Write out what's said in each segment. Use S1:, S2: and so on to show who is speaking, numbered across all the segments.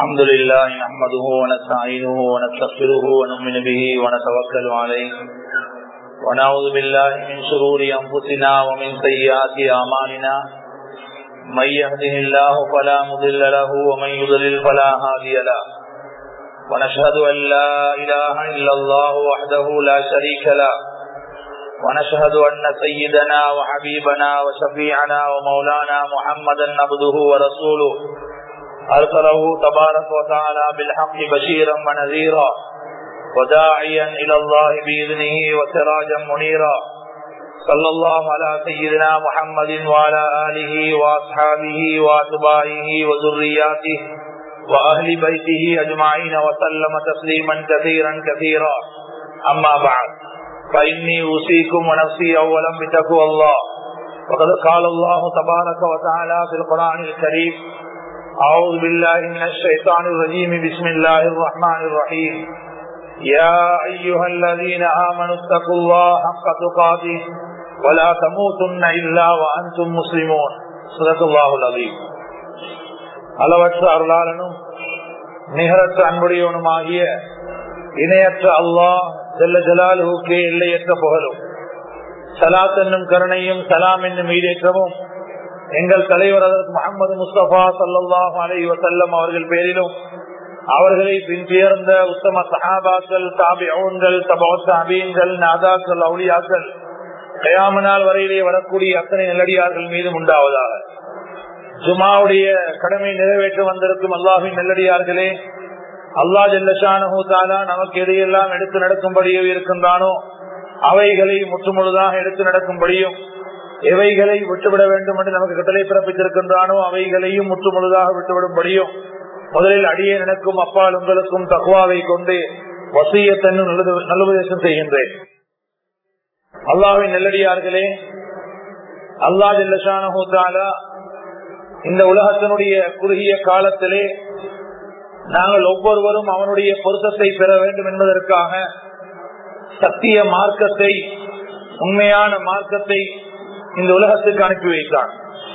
S1: الحمد لله نحمده ونستعينه ونستغفره ونؤمن به ونتوكل عليه ونعوذ بالله من شرور أنفسنا ومن سيئات أعمالنا من يهده الله فلا مضل له ومن يضلل فلا هادي له ونشهد أن لا إله إلا الله وحده لا شريك له ونشهد أن سيدنا وحبيبنا وشفيعنا ومولانا محمدا عبده ورسوله أرسله تبارك وتعالى بالحق بشيرا ونذيرا وداعيا إلى الله بإذنه وسراجا منيرا صلى الله على سيدنا محمد وعلى آله وأصحابه وأتباعه وذرياته وأهل بيته أجمعين وسلم تسليما كثيرا كثيرا أما بعد فإني أوصيكم ونفسي أولا بتقوى الله وقد قال الله تبارك وتعالى في القرآن الكريم أعوذ بالله من الشيطان الرجيم بسم الله الرحمن الرحيم يا أيها الذين آمنوا اتقوا الله حق تقاته ولا تموتن إلا وأنتم مسلمون صدق الله العظيم அளவற்ற அருளாளனும் நிகரற்ற அன்புடையவனுமாகிய இணையற்ற அல்லாஹ் செல்ல ஜலாலுக்கே எல்லையற்ற புகழும் சலாத் என்னும் கருணையும் சலாம் என்னும் ஈடேற்றமும் எங்கள் தலைவர் அதற்கு முகமது முஸ்தபா சல்லாஹ் அலை வசல்லம் அவர்கள் பேரிலும் அவர்களை பின்பேர்ந்த உத்தம சஹாபாக்கள் தாபிகள் தபீன்கள் நாதாக்கள் அவுளியாக்கள் கயாமனால் வரையிலே வரக்கூடிய அத்தனை நெல்லடியார்கள் மீதும் உண்டாவதாக ஜுமாவுடைய கடமை நிறைவேற்ற வந்திருக்கும் அல்லாஹின் நெல்லடியார்களே அல்லா ஜல்லஷானஹூதாலா நமக்கு எதையெல்லாம் எடுத்து நடக்கும்படியோ இருக்கின்றானோ அவைகளை முற்றுமுழுதாக எடுத்து நடக்கும்படியும் எவைகளை விட்டுவிட வேண்டும் என்று நமக்கு கட்டளை பிறப்பித்திருக்கின்றானோ அவைகளையும் முற்றுமுழுதாக விட்டுவிடும்படியும் முதலில் அடியே எனக்கும் அப்பால் உங்களுக்கும் தகுவாவை கொண்டு வசியத்தன்னும் நல்லுபதேசம் செய்கின்றேன் அல்லாவின் நெல்லடியார்களே அல்லா ஜல்லஷானஹூதாலா இந்த உலகத்தினுடைய குறுகிய காலத்திலே நாங்கள் ஒவ்வொருவரும் அவனுடைய பொருத்தத்தை பெற வேண்டும் என்பதற்காக சத்திய மார்க்கத்தை உண்மையான மார்க்கத்தை இந்த உலகத்துக்கு அனுப்பி வைத்தான்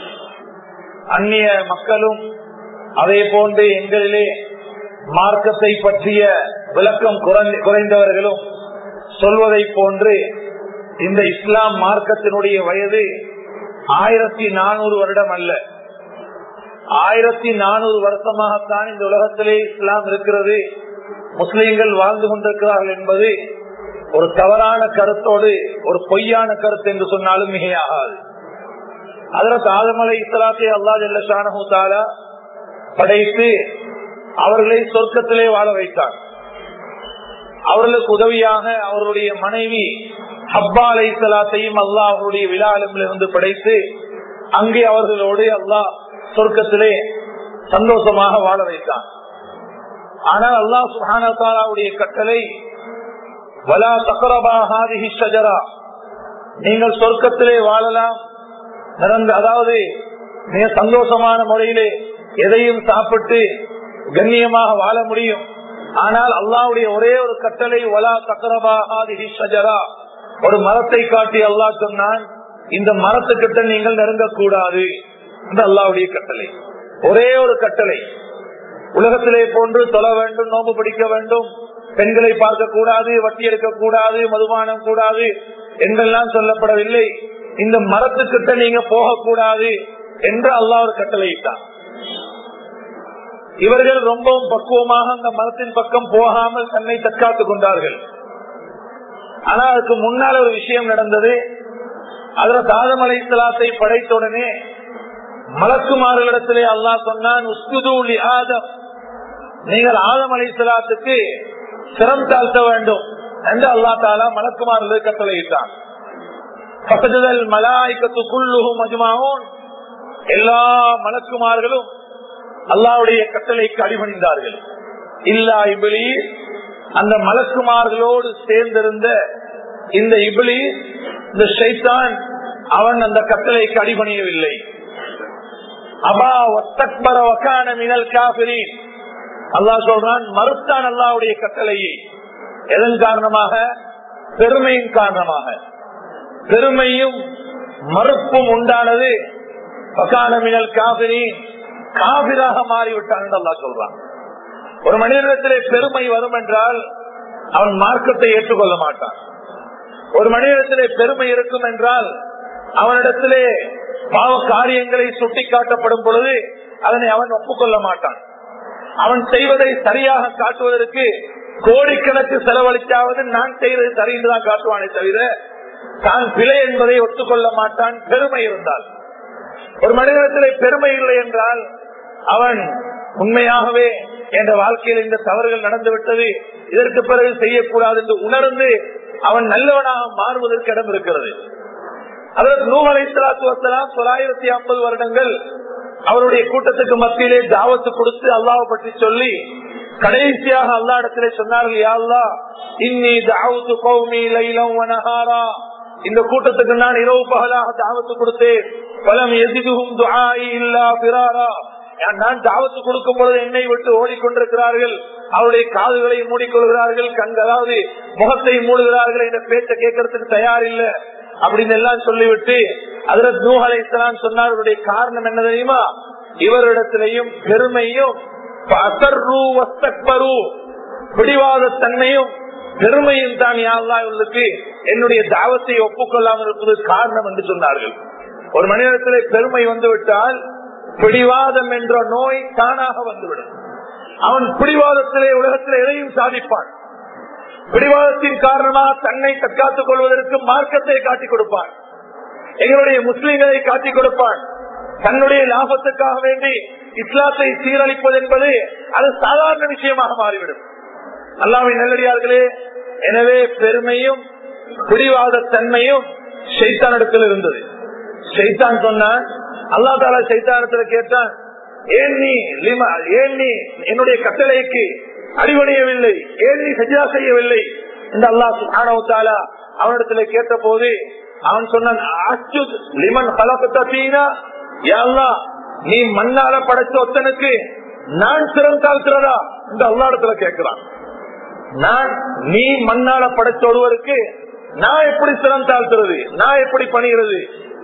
S1: அந்நிய மக்களும் அதே போன்று எங்களிலே மார்க்கத்தை பற்றிய விளக்கம் குறைந்தவர்களும் சொல்வதை போன்று இந்த இஸ்லாம் மார்க்கத்தினுடைய வயது ஆயிரத்தி நானூறு வருடம் அல்ல ஆயிரத்தி நானூறு வருஷமாகத்தான் இந்த உலகத்திலே இஸ்லாம் இருக்கிறது முஸ்லிம்கள் வாழ்ந்து கொண்டிருக்கிறார்கள் என்பது ஒரு தவறான கருத்தோடு ஒரு பொய்யான கருத்து என்று சொன்னாலும் மிகையாகாது அதற்கு ஆதமலை இஸ்லாத்தை அல்லா ஜல்லஷானஹூத்தாலா படைத்து அவர்களை சொர்க்கத்திலே வாழ வைத்தார் அவர்களுக்கு உதவியாக அவருடைய மனைவி ஹப்பா அலை இஸ்லாத்தையும் அல்லா அவருடைய விழாவிலிருந்து படைத்து அங்கே அவர்களோடு அல்லாஹ் சொர்க்கத்திலே சந்தோஷமாக வாழ வைத்தான் ஆனால் அல்லா சுஹானுடைய கட்டளை வலா தக்கரபாஹாதிஹி ஷஜரா நீங்கள் சொர்க்கத்திலே வாழலாம் நிறந்த அதாவது மிக சந்தோஷமான முறையிலே எதையும் சாப்பிட்டு கண்ணியமாக வாழ முடியும் ஆனால் அல்லாவுடைய ஒரே ஒரு கட்டளை வலா தக்கரபாஹாதிஹி ஷஜரா ஒரு மரத்தை காட்டி அல்லாஹ் சொன்னான் இந்த மரத்துக்கிட்ட நீங்கள் நெருங்கக்கூடாது என்று அல்லாவுடைய கட்டளை ஒரே ஒரு கட்டளை உலகத்திலே போன்று தொழ வேண்டும் நோம்பு பிடிக்க வேண்டும் பெண்களை பார்க்க கூடாது வட்டி எடுக்க கூடாது மதுபானம் கூடாது என்றெல்லாம் சொல்லப்படவில்லை இந்த மரத்துக்கிட்ட நீங்க போகக்கூடாது என்று அல்லாஹ் ஒரு கட்டளையிட்டான் இவர்கள் ரொம்பவும் பக்குவமாக அந்த மரத்தின் பக்கம் போகாமல் தன்னை தற்காத்துக் கொண்டார்கள் ஆனா அதுக்கு முன்னால் ஒரு விஷயம் நடந்தது அதுல தாதமலை தலாத்தை படைத்த உடனே மலக்குமார்களிடத்திலே அல்லா சொன்னான் ஆதம் நீங்கள் ஆதம் அலை சலாத்துக்கு சிரம் தாழ்த்த வேண்டும் என்று அல்லா தாலா மலக்குமார்கள் கட்டளையிட்டான் மலாய்க்கத்துக்குள்ளுகும் எல்லா மலக்குமார்களும் அல்லாவுடைய கட்டளைக்கு அடிபணிந்தார்கள் இல்லா இபிலி அந்த மலக்குமார்களோடு சேர்ந்திருந்த இந்த இபிலி இந்த ஷைத்தான் அவன் அந்த கட்டளைக்கு அடிபணியவில்லை அபா ஒத்தக்பர வக்கான மினல் காபிரின் அல்லாஹ் சொல்றான் மறுத்தான் அல்லாவுடைய கட்டளையை எதன் காரணமாக பெருமையின் காரணமாக பெருமையும் மறுப்பும் உண்டானது பக்கான மினல் காபிரின் காபிராக மாறிவிட்டான் என்று அல்லா சொல்றான் ஒரு மனிதனிடத்திலே பெருமை வரும் என்றால் அவன் மார்க்கத்தை ஏற்றுக்கொள்ள மாட்டான் ஒரு மனிதனிடத்திலே பெருமை இருக்கும் என்றால் அவனிடத்திலே பாவ காரியங்களை சுட்டிக்காட்டப்படும் பொழுது அதனை அவன் ஒப்புக்கொள்ள மாட்டான் அவன் செய்வதை சரியாக காட்டுவதற்கு கோடிக்கணக்கு செலவழித்தாவது நான் செய்வது சரி என்றுதான் காட்டுவானே தவிர தான் பிழை என்பதை ஒத்துக்கொள்ள மாட்டான் பெருமை இருந்தால் ஒரு மனிதனத்திலே பெருமை இல்லை என்றால் அவன் உண்மையாகவே என்ற வாழ்க்கையில் இந்த தவறுகள் நடந்து விட்டது இதற்கு பிறகு செய்யக்கூடாது என்று உணர்ந்து அவன் நல்லவனாக மாறுவதற்கு இடம் இருக்கிறது அதற்கு நூகலை சலாத்து வசலாம் தொள்ளாயிரத்தி ஐம்பது வருடங்கள் அவருடைய கூட்டத்துக்கு மத்தியிலே தாவத்து கொடுத்து அல்லாவை பற்றி சொல்லி கடைசியாக அல்லா இடத்திலே சொன்னார்கள் யா அல்லா இன்னி தாவத்து கௌமி லைலம் வனஹாரா இந்த கூட்டத்துக்கு நான் இரவு பகலாக தாவத்து கொடுத்தேன் பலம் எதிரும் துஆஇ இல்லா பிராரா நான் தாவத்து கொடுக்கும் பொழுது என்னை விட்டு ஓடிக்கொண்டிருக்கிறார்கள் அவருடைய காதுகளை மூடிக்கொள்கிறார்கள் கண் அதாவது முகத்தை மூடுகிறார்கள் என்ற பேச்சை கேட்கறதுக்கு தயார் இல்ல அப்படின்னு எல்லாம் சொல்லிவிட்டு அதுல நூஹலை சொன்னார் அவருடைய காரணம் என்ன தெரியுமா இவரிடத்திலையும் பெருமையும் பிடிவாத தன்மையும் பெருமையும் தான் யாழ்லா இவர்களுக்கு என்னுடைய தாவத்தை ஒப்புக்கொள்ளாமல் இருப்பது காரணம் என்று சொன்னார்கள் ஒரு மனிதத்திலே பெருமை வந்துவிட்டால் பிடிவாதம் என்ற நோய் தானாக வந்துவிடும் அவன் பிடிவாதத்திலே உலகத்தில் எதையும் சாதிப்பான் பிடிவாதத்தின் காரணமாக தன்னை தற்காத்துக் கொள்வதற்கு மார்க்கத்தை காட்டிக் கொடுப்பான் எங்களுடைய முஸ்லிம்களை காட்டிக் கொடுப்பான் தன்னுடைய லாபத்துக்காக வேண்டி இஸ்லாத்தை சீரழிப்பது என்பது அது சாதாரண விஷயமாக மாறிவிடும் அல்லாவின் நல்லடியார்களே எனவே பெருமையும் பிடிவாத தன்மையும் ஷைத்தானிடத்தில் இருந்தது ஷைத்தான் சொன்னான் அல்லா தாலா சைத்தானத்துல கேட்டான் ஏன் நீ லிமா ஏன் நீ என்னுடைய கட்டளைக்கு அடிபணியவில்லை ஏன் நீ சஜா செய்யவில்லை என்று அல்லாஹ் சுஹானவுத்தாலா அவனிடத்துல கேட்ட போது அவன் சொன்னான் அச்சுத் லிமன் கலப்பத்தீனா நீ மண்ணால படைச்ச ஒத்தனுக்கு நான் சிறம் தாழ்த்துறதா இந்த அல்லா இடத்துல கேட்கிறான் நான் நீ மண்ணால படைச்ச ஒருவருக்கு நான் எப்படி சிறம் தாழ்த்துறது நான் எப்படி பணிகிறது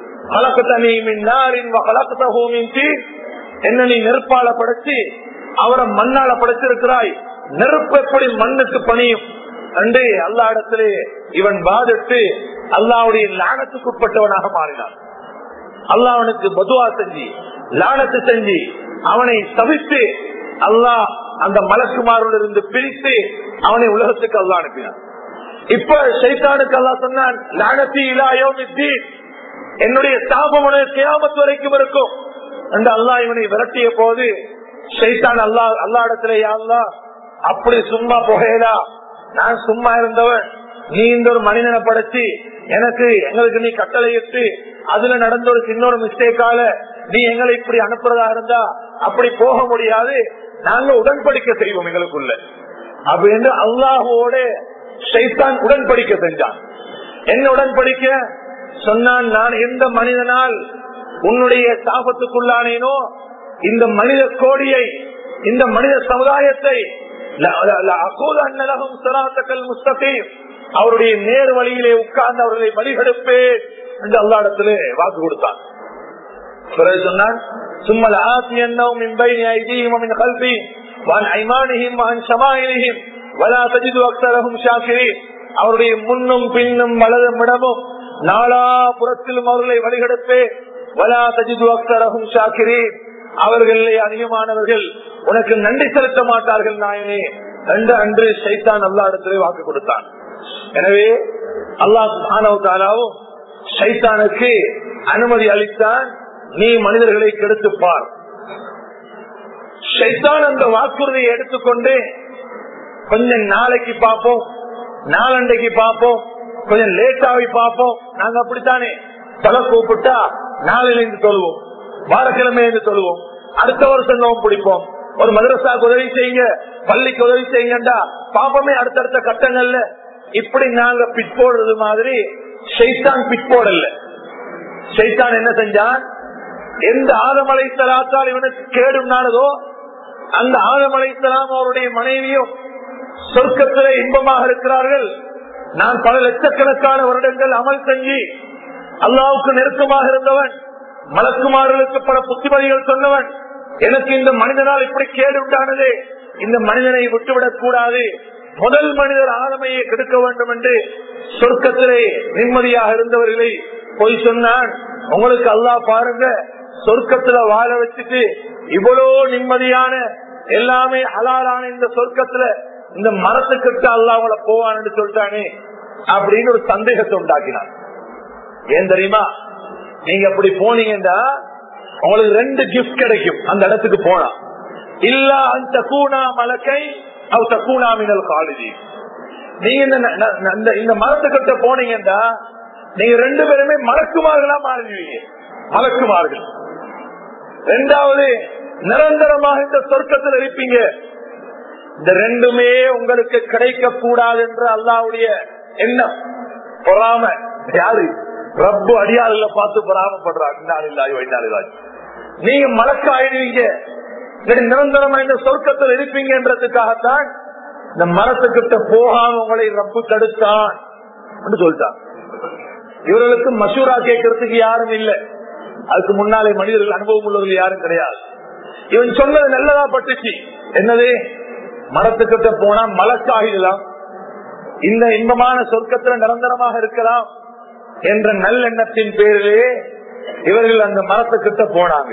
S1: என்ன நீ நெருப்பால படைச்சு அவரை மண்ணால படைச்சிருக்கிறாய் நெருப்பு எப்படி மண்ணுக்கு பணியும் அண்டு அல்லா இடத்திலே இவன் பாதிட்டு அல்லாவுடைய லானத்துக்கு உட்பட்டவனாக மாறினான் அல்லா அவனுக்கு பதுவா செஞ்சு லானத்து செஞ்சு அவனை தவித்து அல்லாஹ் அந்த மலக்குமாரோடு இருந்து பிரித்து அவனை உலகத்துக்கு அல்லா அனுப்பினான் இப்ப சைத்தானுக்கு அல்லா சொன்னான் லானத்தி இலாயோ என்னுடைய சாபம் உனக்கு கியாமத்து வரைக்கும் இருக்கும் என்று அல்லாஹ் இவனை விரட்டிய போது ஷைத்தான் அல்லா அல்லா இடத்துல அல்லா அப்படி சும்மா புகையலா நான் சும்மா இருந்தவன் நீ இந்த ஒரு மனிதனை படைச்சு எனக்கு எங்களுக்கு நீ கட்டளையிட்டு அதுல நடந்த ஒரு சின்ன ஒரு மிஸ்டேக்கால நீ எங்களை இப்படி அனுப்புறதா இருந்தா அப்படி போக முடியாது நாங்க உடன்படிக்கை செய்வோம் எங்களுக்குள்ள அப்படின்னு அல்லாஹோட ஷைத்தான் உடன்படிக்க செஞ்சான் என்ன உடன்படிக்க சொன்னான் நான் எந்த மனிதனால் உன்னுடைய சாபத்துக்குள்ளானேனோ இந்த மனித கோடியை இந்த மனித சமுதாயத்தை அவருடைய நேர் வழியிலே உட்கார்ந்து அவர்களை வழிகெடுப்பே என்று அல்லா இடத்திலே வாக்கு கொடுத்தான் பிறகு சொன்னான் சும்மல் ஆசி என்னவும் மின்பை ஐதீகம் மின் கல்வி வான் ஐமானியும் வான் சமாயினியும் வலா சஜிது அக்தரகும் ஷாக்கிரி அவருடைய முன்னும் பின்னும் வலதும் இடமும் நாலா புறத்திலும் அவர்களை வழிகெடுப்பே வலா சஜிது அக்தரகும் ஷாக்கிரி அவர்களே அதிகமானவர்கள் உனக்கு நன்றி செலுத்த மாட்டார்கள் நாயனே என்று அன்று சைத்தான் அல்லா இடத்திலே வாக்கு கொடுத்தான் எனவே அல்லாஹ் சுபானவும் சைத்தானுக்கு அனுமதி அளித்தான் நீ மனிதர்களை கெடுத்துப்பார் சைத்தான் அந்த வாக்குறுதியை எடுத்துக்கொண்டு கொஞ்சம் நாளைக்கு பார்ப்போம் நாளண்டைக்கு பார்ப்போம் கொஞ்சம் லேட்டாவி பார்ப்போம் நாங்க அப்படித்தானே தலை கூப்பிட்டா நாளிலிருந்து தொழுவோம் வாரக்கிழமை இருந்து தொழுவோம் அடுத்த வருஷம் நோம் பிடிப்போம் ஒரு மதரசாக்கு உதவி செய்யுங்க பள்ளிக்கு உதவி செய்யுங்கண்டா பாப்பமே அடுத்தடுத்த கட்டங்கள்ல இப்படி நாங்க பிற்போடுறது மாதிரி ஷைத்தான் பிற்போடல ஷைத்தான் என்ன செஞ்சான் எந்த ஆதமலை தலாத்தால் இவனுக்கு கேடுனானதோ அந்த ஆதமலை தலாம் அவருடைய மனைவியும் சொர்க்கத்திலே இன்பமாக இருக்கிறார்கள் நான் பல லட்சக்கணக்கான வருடங்கள் அமல் செஞ்சு அல்லாவுக்கு நெருக்கமாக இருந்தவன் மலக்குமார்களுக்கு பல புத்திமதிகள் சொன்னவன் எனக்கு இந்த மனிதனால் இப்படி கேடு உண்டானதே இந்த மனிதனை விட்டுவிடக் கூடாது முதல் மனிதர் ஆளுமையை கெடுக்க வேண்டும் என்று சொர்க்கத்திலே நிம்மதியாக இருந்தவர்களை போய் சொன்னான் உங்களுக்கு அல்லாஹ் பாருங்க சொர்க்கத்துல வாழ வச்சுட்டு இவ்வளோ நிம்மதியான எல்லாமே ஹலாலான இந்த சொர்க்கத்துல இந்த மரத்துக்கிட்ட அல்லாஹ் அவங்கள போவான்னு சொல்லிட்டானே அப்படின்னு ஒரு சந்தேகத்தை உண்டாக்கினான் ஏன் தெரியுமா நீங்க அப்படி போனீங்கன்னா உங்களுக்கு ரெண்டு கிஃப்ட் கிடைக்கும் அந்த இடத்துக்கு போனா இல்ல அந்த கூணா மலக்கை அவ தக்கூணா மினல் காலேஜி நீங்க இந்த ந- ந- இந்த- இந்த மரத்துக்கிட்ட போனீங்கன்னா நீங்க ரெண்டு பேருமே மலக்குமார்களா மாறிடுவீங்க மலக்குமார்கள் ரெண்டாவது நிரந்தரமாக இந்த சொர்க்கத்தில் இருப்பீங்க இந்த ரெண்டுமே உங்களுக்கு கிடைக்க கூடாது என்று அல்லாவுடைய எண்ணம் பொறாம யாரு ரப்பு அடியாளர்ல பார்த்து பொறாமப்படுறாங்க இன்னாலில்லாஹி வ இன்னா இலைஹி ராஜிஊன். நீங்க மலக்கு ஆயிடுவீங்க இல்லாட்டி நிரந்தரமா இந்த சொர்க்கத்தில் இருப்பீங்கன்றதுக்காகத்தான் இந்த மரத்துக்கிட்ட போகாம உங்களை ரப்பு தடுத்தான் என்று சொல்லிட்டான் இவர்களுக்கு மசூரா கேட்கறதுக்கு யாரும் இல்லை அதுக்கு முன்னாலே மனிதர்கள் அனுபவம் உள்ளவர்கள் யாரும் கிடையாது இவன் சொன்னது நல்லதா பட்டுச்சு என்னது மரத்துக்கிட்ட போனா மலக்காகிடலாம் இந்த இன்பமான சொர்க்கத்துல நிரந்தரமாக இருக்கலாம் என்ற நல்லெண்ணத்தின் பேரிலே இவர்கள் அந்த மரத்துக்கிட்ட போனாங்க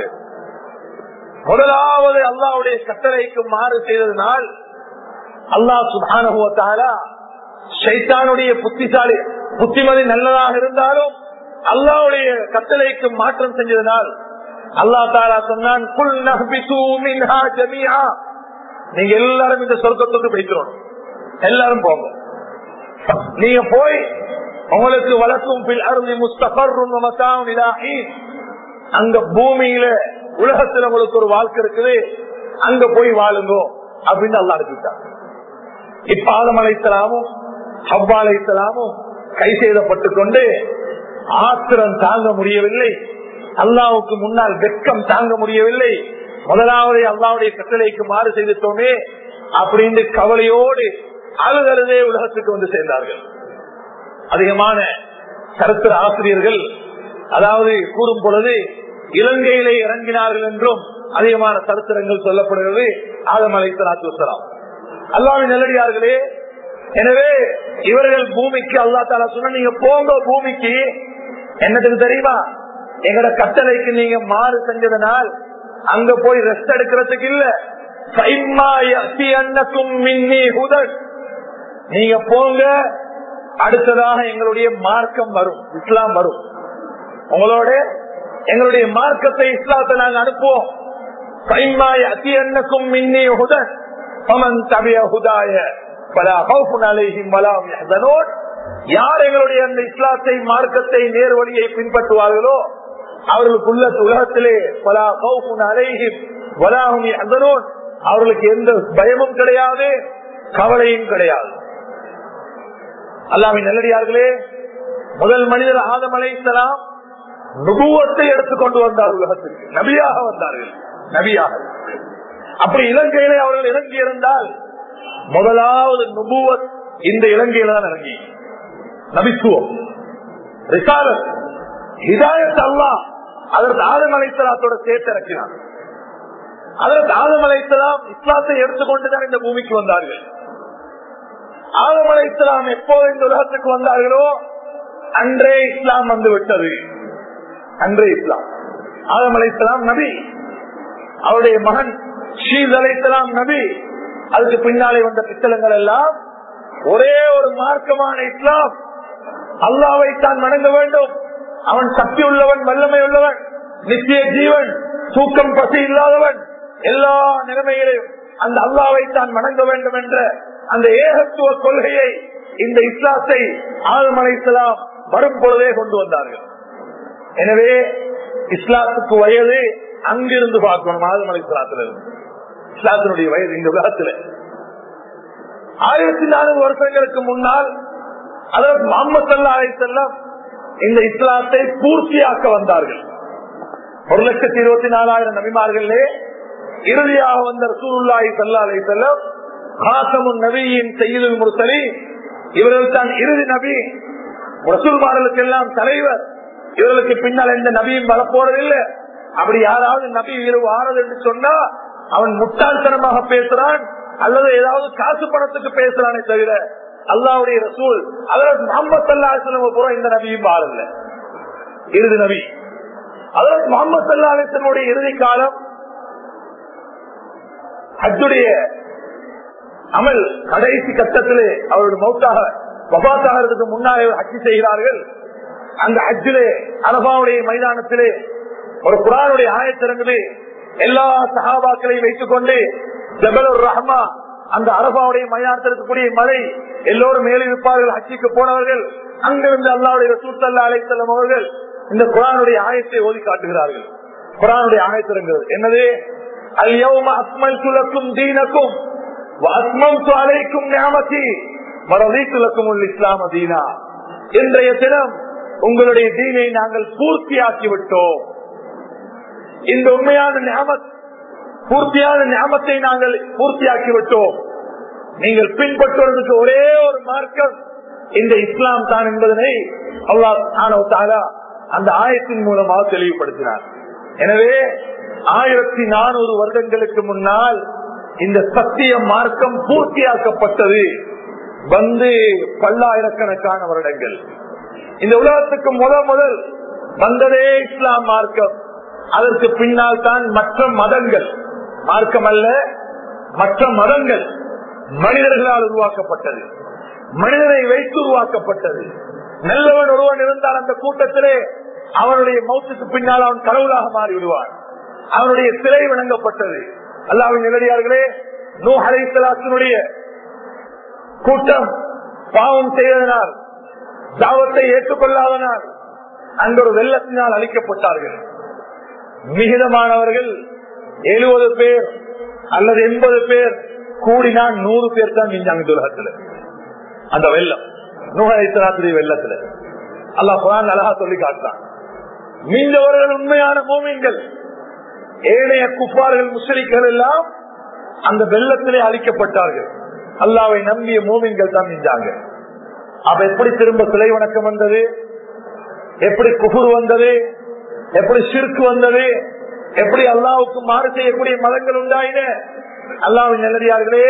S1: முதலாவது அல்லாவுடைய கட்டளைக்கு மாறு செய்ததனால் அல்லாஹ் சுபானுவத்தால சைத்தானுடைய புத்திசாலி புத்திமதி நல்லதாக இருந்தாலும் அல்லாவுடைய கட்டளைக்கு மாற்றம் செஞ்சதனால் அல்லா தாலா சொன்னான் "குல் நஹ்பிசூ மின்ஹா ஜமீஆ." நீங்க எல்லாரும் இந்த சொர்க்கத்துக்கு போய்க்கிறோம் எல்லாரும் போங்க நீங்க போய் உங்களுக்கு வளர்க்கும் பில் அருளி முஸ்தபர்ரும் மத்தாவும் இலாஹீன். அங்க பூமியில உலகத்துல உங்களுக்கு ஒரு வாழ்க்கை இருக்குது அங்க போய் வாழுங்க அப்படின்னு அல்லா அனுப்பிட்டாங்க இப்ப ஆதம் அழைத்தலாமும் ஹவ்வா அழைத்தலாமும் கை செய்தப்பட்டுக் கொண்டு ஆத்திரம் தாங்க முடியவில்லை அல்லாவுக்கு முன்னால் வெட்கம் தாங்க முடியவில்லை முதலாவது அல்லாவுடைய கட்டளைக்கு மாறு செய்துட்டோமே அப்படின்னு கவலையோடு அழுதழுதே உலகத்துக்கு வந்து சேர்ந்தார்கள் அதிகமான சரித்திர ஆசிரியர்கள் அதாவது கூறும் பொழுது இலங்கையிலே இறங்கினார்கள் என்றும் அதிகமான சரித்திரங்கள் சொல்லப்படுகிறது ஆதம் அலைத்தலாத்து வசலாம் அல்லாவின் நல்லடியார்களே எனவே இவர்கள் பூமிக்கு அல்லா தாலா சொன்ன நீங்க போங்க பூமிக்கு என்னதுக்கு தெரியுமா எங்கட கட்டளைக்கு நீங்க மாறு செஞ்சதனால் அங்க போய் ரெஸ்ட் எடுக்கிறதுக்கு இல்ல ஃபைம்மா யஅ்தியன்னக்கும் மின்னி ஹுதன். நீங்க போங்க அடுத்ததாக எங்களுடைய மார்க்கம் வரும் இஸ்லாம் வரும் உங்களோட எங்களுடைய மார்க்கத்தை இஸ்லாத்தை நாங்க அனுப்புவோம் ஃபைம்மா யஅ்தியன்னக்கும் மின்னி ஹுதன். ஃபமன் தபிய ஹுதாய ஃபலா ஹௌஃபுன் அலைஹிம் வலா ஹும் யஹ்சனூன். யார் எங்களுடைய அந்த இஸ்லாத்தை மார்க்கத்தை நேர்வழியை பின்பற்றுவார்களோ அவர்களுக்குள்ள உலகத்திலே பலா கௌஃபுன் அலைஹிம் வலா ஹும் யஹ்சனூன். அவர்களுக்கு எந்த பயமும் கிடையாது கவலையும் கிடையாது அல்லாவின் நல்லடியார்களே முதல் மனிதர் ஆதம் அலைஹிஸ்ஸலாம் நுபுவத்தை எடுத்துக்கொண்டு வந்தார் உலகத்திற்கு நபியாக வந்தார்கள் நபியாக அப்படி இலங்கையிலே அவர்கள் இறங்கி இருந்தால் முதலாவது நுபுவத் இந்த இலங்கையில தான் இறங்கி நபித்துவம் ரிசாலத் ஹிதாயத் அல்லாஹ் அதற்கு ஆதம் அலைத்தலாத்தோட சேர்த்து இறக்கினார் அதற்கு ஆதம் அலைத்தலாம் இஸ்லாத்தை எடுத்துக்கொண்டுதான் இந்த பூமிக்கு வந்தார்கள் ஆதம் அலைத்தலாம் எப்போது இந்த உலகத்துக்கு வந்தார்களோ அன்றே இஸ்லாம் வந்து விட்டது அன்றே இஸ்லாம் ஆதம் அலைத்தலாம் நபி அவருடைய மகன் ஷீத் அலைத்தலாம் நபி அதுக்கு பின்னாலே வந்த பித்தளங்கள் எல்லாம் ஒரே ஒரு மார்க்கமான இஸ்லாம் அல்லாவை தான் வணங்க வேண்டும் அவன் சக்தி உள்ளவன் வல்லமை உள்ளவன் நித்திய ஜீவன் தூக்கம் பசி இல்லாதவன் எல்லா நிலைமைகளையும் அந்த அல்லாவை தான் வணங்க வேண்டும் என்ற அந்த ஏகத்துவ கொள்கையை இந்த இஸ்லாத்தை ஆளும் அலைத்தலாம் வரும் பொழுதே கொண்டு வந்தார்கள் எனவே இஸ்லாத்துக்கு வயது அங்கிருந்து பார்க்கணும் ஆளும் அலைத்தலாத்துல இருந்து இஸ்லாத்தினுடைய வயது இந்த உலகத்துல ஆயிரத்தி நானூறு வருஷங்களுக்கு முன்னால் அதற்கு முகமது சல்லா அலிசல்லாம் இந்த இஸ்லாத்தை பூர்த்தியாக்க வந்தார்கள் ஒரு லட்சத்தி இருபத்தி நாலாயிரம் நபிமார்களே இறுதியாக வந்த ரசூலுல்லாஹி சல்லா அலிசல்லம் ஹாசமுன் நபியின் செய்யுதல் முருசலி இவர்கள் தான் இறுதி நபி ரசூல்மார்களுக்கு எல்லாம் தலைவர் இவர்களுக்கு பின்னால் எந்த நபியும் வரப்போறதில்லை அப்படி யாராவது நபி இரவு ஆறது என்று சொன்னா அவன் முட்டாள்தனமாக பேசுறான் அல்லது ஏதாவது காசு பணத்துக்கு பேசுறானே தவிர அல்லாவுடைய ரசூல் அதற்கு முகமது சல்லாஹ் பூரா இந்த நபியும் வாழல இறுதி நபி அதற்கு முகமது சல்லாஹனுடைய இறுதி காலம் ஹஜ்ஜுடைய அமல் கடைசி கட்டத்திலே அவருடைய மௌத்தாக வபாத்தாகிறதுக்கு முன்னாலே ஹஜ்ஜி செய்கிறார்கள் அந்த ஹஜ்ஜிலே அரபாவுடைய மைதானத்திலே ஒரு குரானுடைய ஆயத்திறங்களே எல்லா சகாபாக்களையும் வைத்துக் கொண்டு ஜபல் ரஹ்மா அந்த அரபாவுடைய மைதானத்தில் இருக்கக்கூடிய மலை எல்லோரும் மேலே இருப்பார்கள் ஹஜ்ஜிக்கு போனவர்கள் அங்கிருந்து அல்லாவுடைய ரசூத்தல்லா அலைத்தல்லம் அவர்கள் இந்த குரானுடைய ஆயத்தை ஓதி காட்டுகிறார்கள் குரானுடைய ஆயத்திறங்கள் என்னது அல்யௌம அஸ்மல் துலக்கும் தீனக்கும் அஸ்மம் அலைக்கும் ஞாபகி மரதீத்துலக்கும் இஸ்லாம தீனா இன்றைய தினம் உங்களுடைய தீனை நாங்கள் பூர்த்தியாக்கி விட்டோம் இந்த உண்மையான ஞாபத் பூர்த்தியான ஞாபத்தை நாங்கள் பூர்த்தியாக்கி விட்டோம் நீங்கள் பின்பற்றுவதற்கு ஒரே ஒரு மார்க்கம் இந்த இஸ்லாம் தான் என்பதனை அல்லாஹ் அந்த ஆயத்தின் மூலமாக தெளிவுபடுத்தினார் எனவே ஆயிரத்தி நானூறு வருடங்களுக்கு முன்னால் இந்த சத்திய மார்க்கம் பூர்த்தியாக்கப்பட்டது வந்து பல்லாயிரக்கணக்கான வருடங்கள் இந்த உலகத்துக்கு முத முதல் வந்ததே இஸ்லாம் மார்க்கம் அதற்கு பின்னால் தான் மற்ற மதங்கள் மார்க்கம் அல்ல மற்ற மதங்கள் மனிதர்களால் உருவாக்கப்பட்டது மனிதனை வைத்து உருவாக்கப்பட்டது நல்லவன் ஒருவன் இருந்தால் அந்த கூட்டத்திலே அவனுடைய மௌத்துக்கு பின்னால் அவன் கடவுளாக மாறி விடுவான் அவனுடைய சிலை வணங்கப்பட்டது அல்லாவின் நிலடியார்களே நூ அலைத்தலாத்தினுடைய கூட்டம் பாவம் செய்ததனால் தாவத்தை ஏற்றுக்கொள்ளாதனால் அந்த ஒரு வெள்ளத்தினால் அழிக்கப்பட்டார்கள் மிகிதமானவர்கள் எழுபது பேர் அல்லது எண்பது பேர் கூடினால் நூறு பேர் தான் மிஞ்சாங்க உலகத்துல அந்த வெள்ளம் நூகரைத்தராத்திரி வெள்ளத்துல அல்லா குரான் அழகா சொல்லி காட்டுறான் மீண்டவர்கள் உண்மையான மூமிங்கள் ஏழைய குப்பார்கள் முஸ்லிம்கள் எல்லாம் அந்த வெள்ளத்திலே அழிக்கப்பட்டார்கள் அல்லாவை நம்பிய மூமின்கள் தான் மிஞ்சாங்க அப்ப எப்படி திரும்ப சிலை வணக்கம் வந்தது எப்படி குகுர் வந்தது எப்படி சிற்கு வந்தது எப்படி அல்லாவுக்கு மாறு செய்யக்கூடிய மதங்கள் உண்டாயின அல்லாவின் நல்லடியார்களே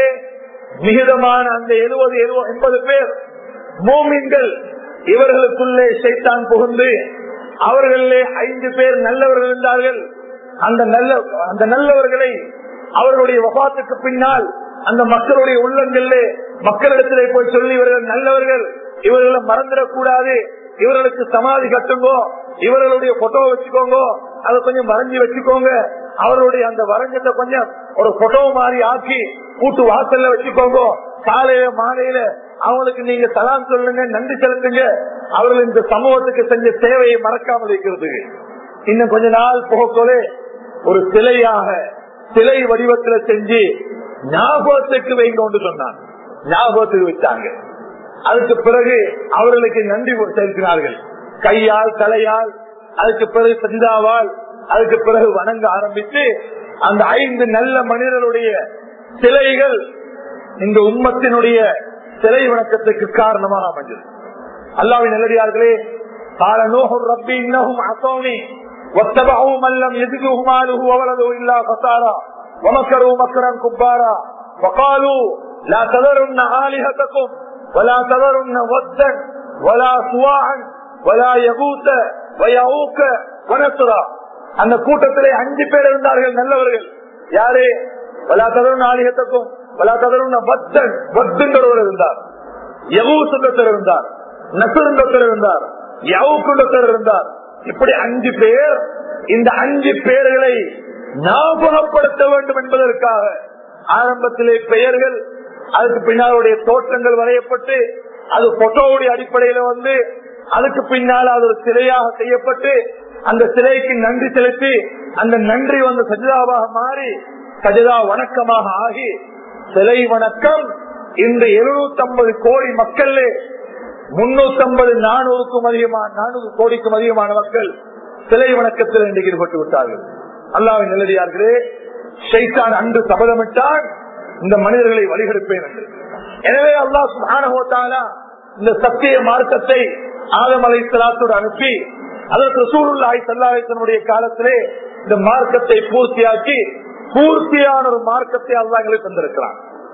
S1: மிகுதமான அந்த எழுபது எண்பது பேர் மூமின்கள் இவர்களுக்குள்ளே சைத்தான் புகுந்து அவர்களிலே ஐந்து பேர் நல்லவர்கள் இருந்தார்கள் அந்த நல்ல அந்த நல்லவர்களை அவர்களுடைய வபாத்துக்கு பின்னால் அந்த மக்களுடைய உள்ளங்களிலே மக்களிடத்திலே போய் சொல்லி இவர்கள் நல்லவர்கள் இவர்களை மறந்துடக்கூடாது இவர்களுக்கு சமாதி கட்டுங்கோ இவர்களுடைய போட்டோ வச்சுக்கோங்க அதை கொஞ்சம் வரைஞ்சி வச்சுக்கோங்க அவர்களுடைய அந்த வரைஞ்சத்தை கொஞ்சம் ஒரு போட்டோ மாதிரி ஆக்கி கூட்டு வாசல்ல வச்சுக்கோங்க காலையில மாலையில அவங்களுக்கு நீங்க சலாம் சொல்லுங்க நன்றி செலுத்துங்க அவர்கள் இந்த சமூகத்துக்கு செஞ்ச சேவையை மறக்காமல் இருக்கிறதுக்கு இன்னும் கொஞ்ச நாள் போகக்கொலே ஒரு சிலையாக சிலை வடிவத்துல செஞ்சு ஞாபகத்துக்கு வைங்க சொன்னான் ஞாபகத்துக்கு வச்சாங்க அதுக்கு பிறகு அவர்களுக்கு நன்றி செலுத்தினார்கள் கையால் தலையால் அதுக்கு பிறகு சந்தாவால் அதுக்கு பிறகு வணங்க ஆரம்பித்து அந்த ஐந்து நல்ல மனிதர்களுடைய சிலைகள் இந்த உம்மத்தினுடைய சிலை வணக்கத்துக்கு காரணமாக அமைஞ்சது அல்லாவின் நல்லடியார்களே قال نوح ربي انهم عصوني واتبعوا من لم يزده ماله وولده الا خسارا ومكروا مكرا كبارا وقالوا لا تذرن آلهتكم ولا تذرن ودا ولا سواعا ولا يغوث ويعوق ونسرا அந்த கூட்டத்திலே அஞ்சு பேர் இருந்தார்கள் நல்லவர்கள் யாரே வலா ததருண ஆலிகத்துக்கும் வலா ததருண வத்தன் வத்துன்றவர் இருந்தார் யகூசுண்டத்தர் இருந்தார் நசுருண்டத்தர் இருந்தார் யவுக்குண்டத்தர் இருந்தார் இப்படி அஞ்சு பேர் இந்த அஞ்சு பேர்களை ஞாபகப்படுத்த வேண்டும் என்பதற்காக ஆரம்பத்திலே பெயர்கள் அதுக்கு பின்னாலுடைய தோற்றங்கள் வரையப்பட்டு அது போட்டோவுடைய அடிப்படையில வந்து அதுக்கு பின்னால் அது ஒரு சிலையாக செய்யப்பட்டு அந்த சிலைக்கு நன்றி செலுத்தி அந்த நன்றி வந்து சஜிதாவாக மாறி சஜிதா வணக்கமாக ஆகி சிலை வணக்கம் இந்த எழுநூத்தி ஐம்பது கோடி மக்கள் முன்னூத்தி ஐம்பது நானூறுக்கும் அதிகமான நானூறு கோடிக்கும் அதிகமான மக்கள் சிலை வணக்கத்தில் இன்றைக்கு ஈடுபட்டு விட்டார்கள் அல்லாவின் நிலடியார்களே ஷைத்தான் அன்று சபதமிட்டான் இந்த மனிதர்களை வழிகெடுப்பேன் என்று எனவே அல்லாஹ் சுபானகோத்தாலா இந்த சத்திய மார்க்கத்தை ஆதமலை சலாத்தோடு அனுப்பி அதற்கு சூழ்நிலை சல்லாயத்தினுடைய காலத்திலே இந்த மார்க்கத்தை பூர்த்தியாக்கி பூர்த்தியான ஒரு மார்க்கத்தை அல்லா எங்களுக்கு தந்திருக்கிறான்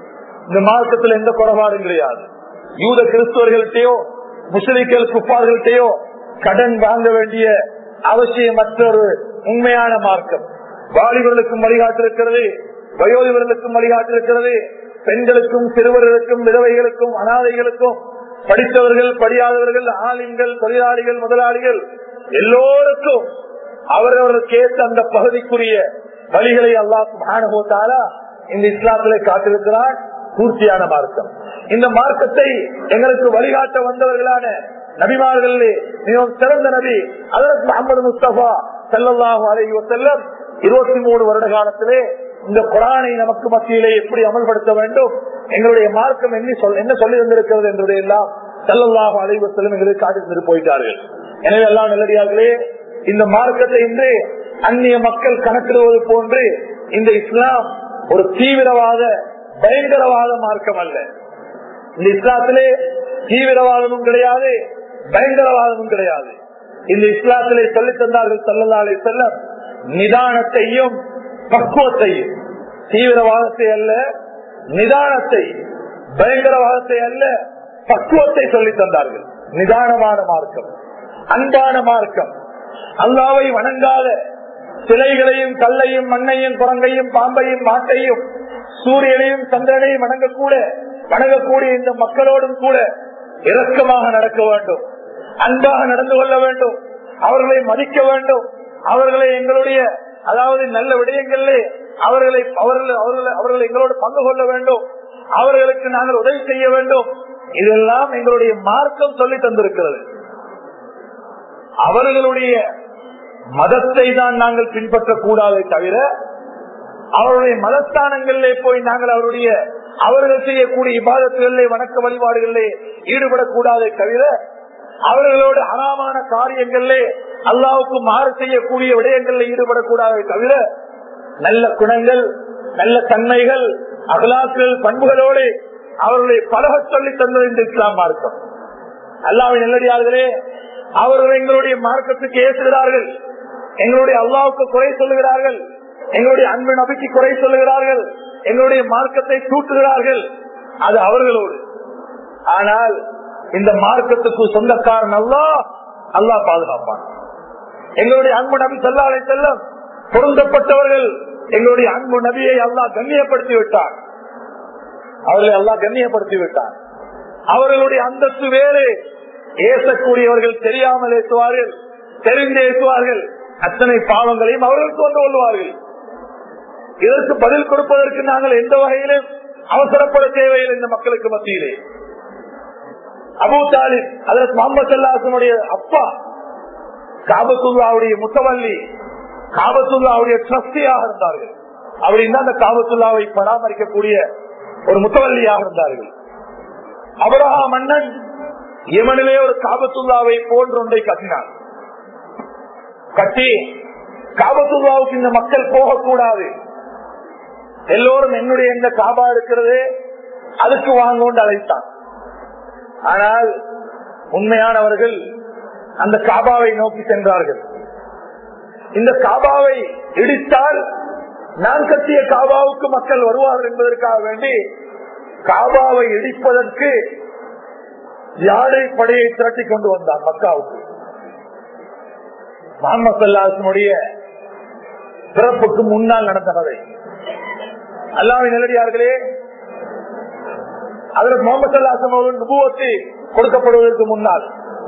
S1: இந்த மார்க்கத்தில் எந்த குறைபாடும் கிடையாது யூத கிறிஸ்தவர்கள்ட்டையோ முஸ்லிம்கள் குப்பார்கள்ட்டையோ கடன் வாங்க வேண்டிய அவசியமற்ற ஒரு உண்மையான மார்க்கம் வாலிபர்களுக்கும் வழிகாட்டிருக்கிறது வயோதிபர்களுக்கும் வழிகாட்டிருக்கிறது பெண்களுக்கும் சிறுவர்களுக்கும் விதவைகளுக்கும் அனாதைகளுக்கும் படித்தவர்கள் படியாதவர்கள் ஆலிம்கள் தொழிலாளிகள் முதலாளிகள் எல்லோருக்கும் அவரவர்களுக்கு ஏற்ற அந்த பகுதிக்குரிய வழிகளை அல்லாஹ் இந்த இஸ்லாத்திலே காட்டிருக்கிறார் பூர்த்தியான மார்க்கம் இந்த மார்க்கத்தை எங்களுக்கு வழிகாட்ட வந்தவர்களான நபிமார்களே மிகவும் சிறந்த நபி அதற்கு முகமது முஸ்தபா செல்லல்லாஹு அலைஹி வஸல்லம் இருபத்தி மூணு வருட காலத்திலே இந்த குரானை நமக்கு மத்தியிலே எப்படி அமல்படுத்த வேண்டும் எங்களுடைய மார்க்கம் என்ன சொல் என்ன சொல்லி வந்திருக்கிறது என்பதை எல்லாம் செல்லல்லாஹு அலைஹி வஸல்லம் எங்களுக்கு காட்டி தந்து போயிட்டார்கள் எனவே எல்லாம் நல்லடியார்களே இந்த மார்க்கத்தை இன்று அந்நிய மக்கள் கணக்கிடுவது போன்று இந்த இஸ்லாம் ஒரு தீவிரவாத பயங்கரவாத மார்க்கம் அல்ல இந்த இஸ்லாத்திலே தீவிரவாதமும் கிடையாது பயங்கரவாதமும் கிடையாது இந்த இஸ்லாத்திலே சொல்லி தந்தார்கள் செல்லலாலே செல்ல நிதானத்தையும் பக்குவத்தையும் தீவிரவாதத்தை அல்ல நிதானத்தை பயங்கரவாதத்தை அல்ல பக்குவத்தை சொல்லி தந்தார்கள் நிதானமான மார்க்கம் அன்பான மார்க்கம் அல்லாவை வணங்காத சிலைகளையும் கல்லையும் மண்ணையும் குரங்கையும் பாம்பையும் மாட்டையும் சூரியனையும் சந்திரனையும் வணங்கக்கூட வணங்கக்கூடிய இந்த மக்களோடும் கூட இரக்கமாக நடக்க வேண்டும் அன்பாக நடந்து கொள்ள வேண்டும் அவர்களை மதிக்க வேண்டும் அவர்களை எங்களுடைய அதாவது நல்ல விடயங்களிலே அவர்களை அவர்கள் அவர்களை அவர்கள் எங்களோடு பங்கு கொள்ள வேண்டும் அவர்களுக்கு நாங்கள் உதவி செய்ய வேண்டும் இதெல்லாம் எங்களுடைய மார்க்கம் சொல்லி தந்திருக்கிறது அவர்களுடைய மதத்தை தான் நாங்கள் பின்பற்றக்கூடாதே தவிர அவருடைய மதஸ்தானங்களிலே போய் நாங்கள் அவருடைய அவர்கள் செய்யக்கூடிய இபாதத்துகளிலே வணக்க வழிபாடுகளிலே ஈடுபடக்கூடாதே தவிர அவர்களோடு அறாமான காரியங்களிலே அல்லாவுக்கு மாறு செய்யக்கூடிய விடயங்களில் ஈடுபடக்கூடாதே தவிர நல்ல குணங்கள் நல்ல தன்மைகள் அகலாக்கள் பண்புகளோடு அவர்களை பழக சொல்லி தந்தது இந்த இஸ்லாம் மார்க்கம் அல்லாவின் நல்லடியார்களே அவர்கள் எங்களுடைய மார்க்கத்துக்கு ஏசுகிறார்கள் எங்களுடைய அல்லாவுக்கு குறை சொல்லுகிறார்கள் எங்களுடைய அன்பு நபிக்கு குறை சொல்லுகிறார்கள் எங்களுடைய மார்க்கத்தை தூட்டுகிறார்கள் அது அவர்களோடு ஆனால் இந்த மார்க்கத்துக்கு சொந்தக்காரன் அல்லா அல்லா பாதுகாப்பான் எங்களுடைய அன்பு நபி செல்லாலை செல்லம் பொருந்தப்பட்டவர்கள் எங்களுடைய அன்பு நபியை அல்லா கண்ணியப்படுத்தி விட்டார் அவர்களை அல்லா கண்ணியப்படுத்தி விட்டார் அவர்களுடைய அந்தஸ்து வேறு ஏசக்கூடியவர்கள் தெரியாமல் ஏசுவார்கள் தெரிந்து ஏசுவார்கள் அத்தனை பாவங்களையும் அவர்களுக்கு வந்து கொள்வார்கள் இதற்கு பதில் கொடுப்பதற்கு நாங்கள் எந்த வகையிலும் அவசரப்பட தேவையில்லை இந்த மக்களுக்கு மத்தியிலே அபு தாலிப் அதற்கு முகமது அல்லாசனுடைய அப்பா காபத்துல்லாவுடைய முத்தவல்லி காபத்துல்லாவுடைய ட்ரஸ்டியாக இருந்தார்கள் அப்படின்னா அந்த காபத்துல்லாவை பராமரிக்கக்கூடிய ஒரு முத்தவல்லியாக இருந்தார்கள் அபரஹா மன்னன் யமனிலே ஒரு காபத்துல்லாவை போன்ற ஒன்றை கட்டினார் கட்டி காபத்துல்லாவுக்கு இந்த மக்கள் போகக்கூடாது எல்லோரும் என்னுடைய எந்த காபா இருக்கிறது அதுக்கு வாங்க கொண்டு அழைத்தான் ஆனால் உண்மையானவர்கள் அந்த காபாவை நோக்கி சென்றார்கள் இந்த காபாவை இடித்தால் நான் கட்டிய காபாவுக்கு மக்கள் வருவார்கள் என்பதற்காக வேண்டி காபாவை இடிப்பதற்கு யாழை படையை திரட்டி கொண்டு வந்தார் மக்காவுக்கு முகமது பிறப்புக்கு முன்னால் நடந்த கதை அல்லாவின் நிலடியார்களே அதற்கு முகமது சல்லாசம் அவர்கள் நுபுவத்தை கொடுக்கப்படுவதற்கு முன்னால்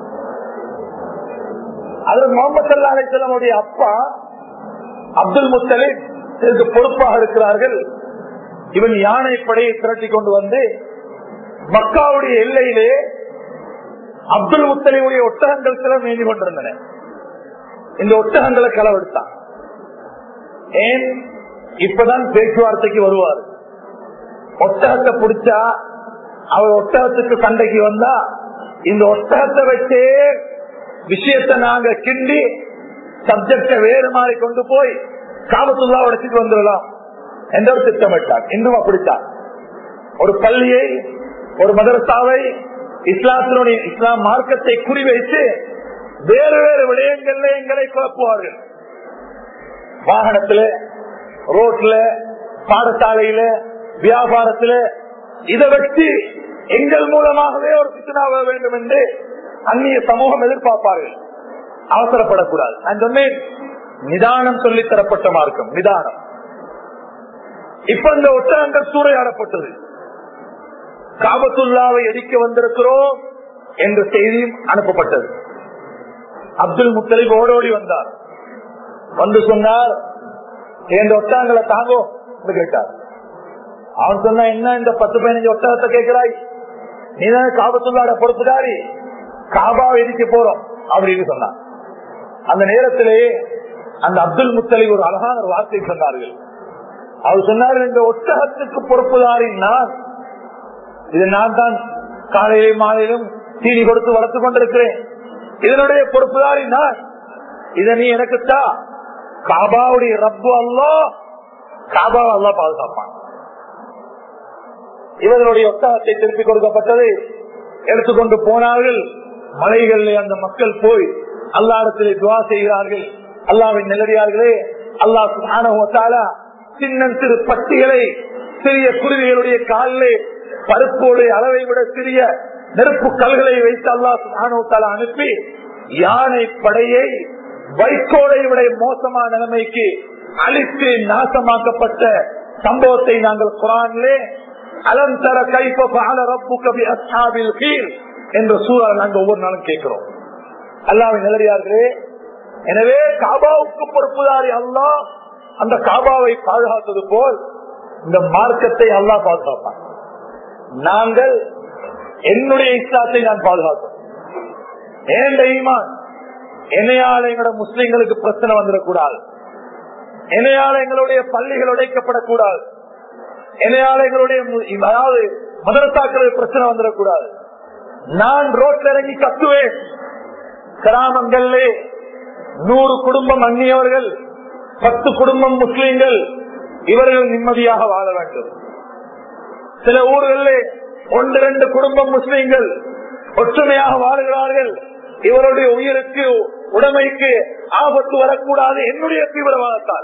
S1: அதற்கு முகமது சல்லா அலிசல்லமுடைய அப்பா அப்துல் முத்தலிப் இதற்கு பொறுப்பாக இருக்கிறார்கள் இவன் யானை படையை திரட்டி கொண்டு வந்து மக்காவுடைய எல்லையிலே அப்துல் முத்தலிவுடைய ஒட்டகங்கள் சில மேய்ந்து கொண்டிருந்தன இந்த ஒட்டகங்களை களவெடுத்தான் ஏன் இப்பதான் பேச்சுவார்த்தைக்கு வருவார் ஒட்டகத்தை பிடிச்சா அவர் ஒட்டகத்துக்கு சண்டைக்கு வந்தா இந்த ஒட்டகத்தை வச்சே விஷயத்தை நாங்க கிண்டி சப்ஜெக்ட வேறு மாதிரி கொண்டு போய் காபத்துள்ளா உடைச்சிட்டு வந்துடலாம் என்ற ஒரு திட்டமிட்டார் இன்னும் அப்படித்தான் ஒரு பள்ளியை ஒரு மதரசாவை இஸ்லாத்தினுடைய இஸ்லாம் மார்க்கத்தை குறிவைத்து வேறு வேறு விடயங்கள்ல எங்களை குழப்புவார்கள் வாகனத்துல ரோட்ல பாடசாலையில வியாபாரத்துல இதை வச்சு எங்கள் மூலமாகவே ஒரு பித்தனாக வேண்டும் என்று அந்நிய சமூகம் எதிர்பார்ப்பார்கள் அவசரப்படக்கூடாது நான் சொன்னேன் நிதானம் சொல்லி தரப்பட்ட மார்க்கம் நிதானம் இப்ப இந்த ஒட்டகங்கள் சூறையாடப்பட்டது காபத்துல்லாவை எரிக்க வந்திருக்கிறோம் என்ற செய்தியும் அனுப்பப்பட்டது அப்துல் முத்தலிப் ஓடோடி வந்தார் வந்து சொன்னார் என் ஒட்டகங்களை தாங்கோ என்று கேட்டார் அவன் சொன்னா என்ன இந்த பத்து பதினஞ்சு ஒட்டகத்தை கேட்கிறாய் நீதான் காபத்துள்ளாட பொறுப்புதாரி காபாவை எரிக்க போறோம் அப்படின்னு சொன்னான் அந்த நேரத்திலே அந்த அப்துல் முத்தலிப் ஒரு அழகான ஒரு வார்த்தை சொன்னார்கள் அவர் சொன்னார் இந்த ஒட்டகத்துக்கு பொறுப்புதாரி நான் இது நான் தான் காலையிலும் மாலையிலும் தீனி கொடுத்து வளர்த்து கொண்டிருக்கிறேன் இதனுடைய பொறுப்புதாரி நான் இதை நீ எனக்கு தா காபாவுடைய ரப்பு அல்லோ காபா அல்லா பாதுகாப்பான் இவர்களுடைய ஒட்டகத்தை திருப்பி கொடுக்கப்பட்டது எடுத்துக்கொண்டு போனார்கள் மலைகளில் அந்த மக்கள் போய் அல்லாடத்திலே துவா செய்கிறார்கள் அல்லாவின் நிலடியார்களே அல்லா சுகான சின்ன சிறு பட்டிகளை சிறிய குருவிகளுடைய காலிலே பருப்போடைய அளவை விட சிறிய நெருப்பு கல்களை வைத்து அல்லா சுகான அனுப்பி யானை படையை வைக்கோலை விட மோசமான நிலைமைக்கு அழித்து நாசமாக்கப்பட்ட சம்பவத்தை நாங்கள் குரானிலே அலம் தர கைப்ப பால ரப்பு கபி அஸ்ஹாபில் கீழ் என்ற சூழல் நாங்கள் ஒவ்வொரு நாளும் கேட்கிறோம் அல்லாவின் நிலடியார்களே எனவே காபாவுக்கு பொறுப்புதாரி அல்லா அந்த காபாவை பாதுகாத்தது போல் இந்த மார்க்கத்தை அல்லா பாதுகாப்பான் நாங்கள் என்னுடைய இஸ்லாத்தை நான் பாதுகாத்தோம் ஏண்ட ஈமான் என்னையால எங்களோட முஸ்லிம்களுக்கு பிரச்சனை வந்துடக்கூடாது என்னையால எங்களுடைய பள்ளிகள் உடைக்கப்படக்கூடாது என்னையால எங்களுடைய அதாவது மதரசாக்களுக்கு பிரச்சனை வந்துடக்கூடாது நான் ரோட்ல இறங்கி கத்துவேன் கிராமங்கள்ல நூறு குடும்பம் அந்நியவர்கள் பத்து குடும்பம் முஸ்லீம்கள் இவர்கள் நிம்மதியாக வாழ வேண்டும் சில ஊர்களில் ஒன்று ரெண்டு குடும்பம் முஸ்லீம்கள் ஒற்றுமையாக வாழுகிறார்கள் இவருடைய உயிருக்கு உடமைக்கு ஆபத்து வரக்கூடாது என்னுடைய தீவிரவாதத்தால்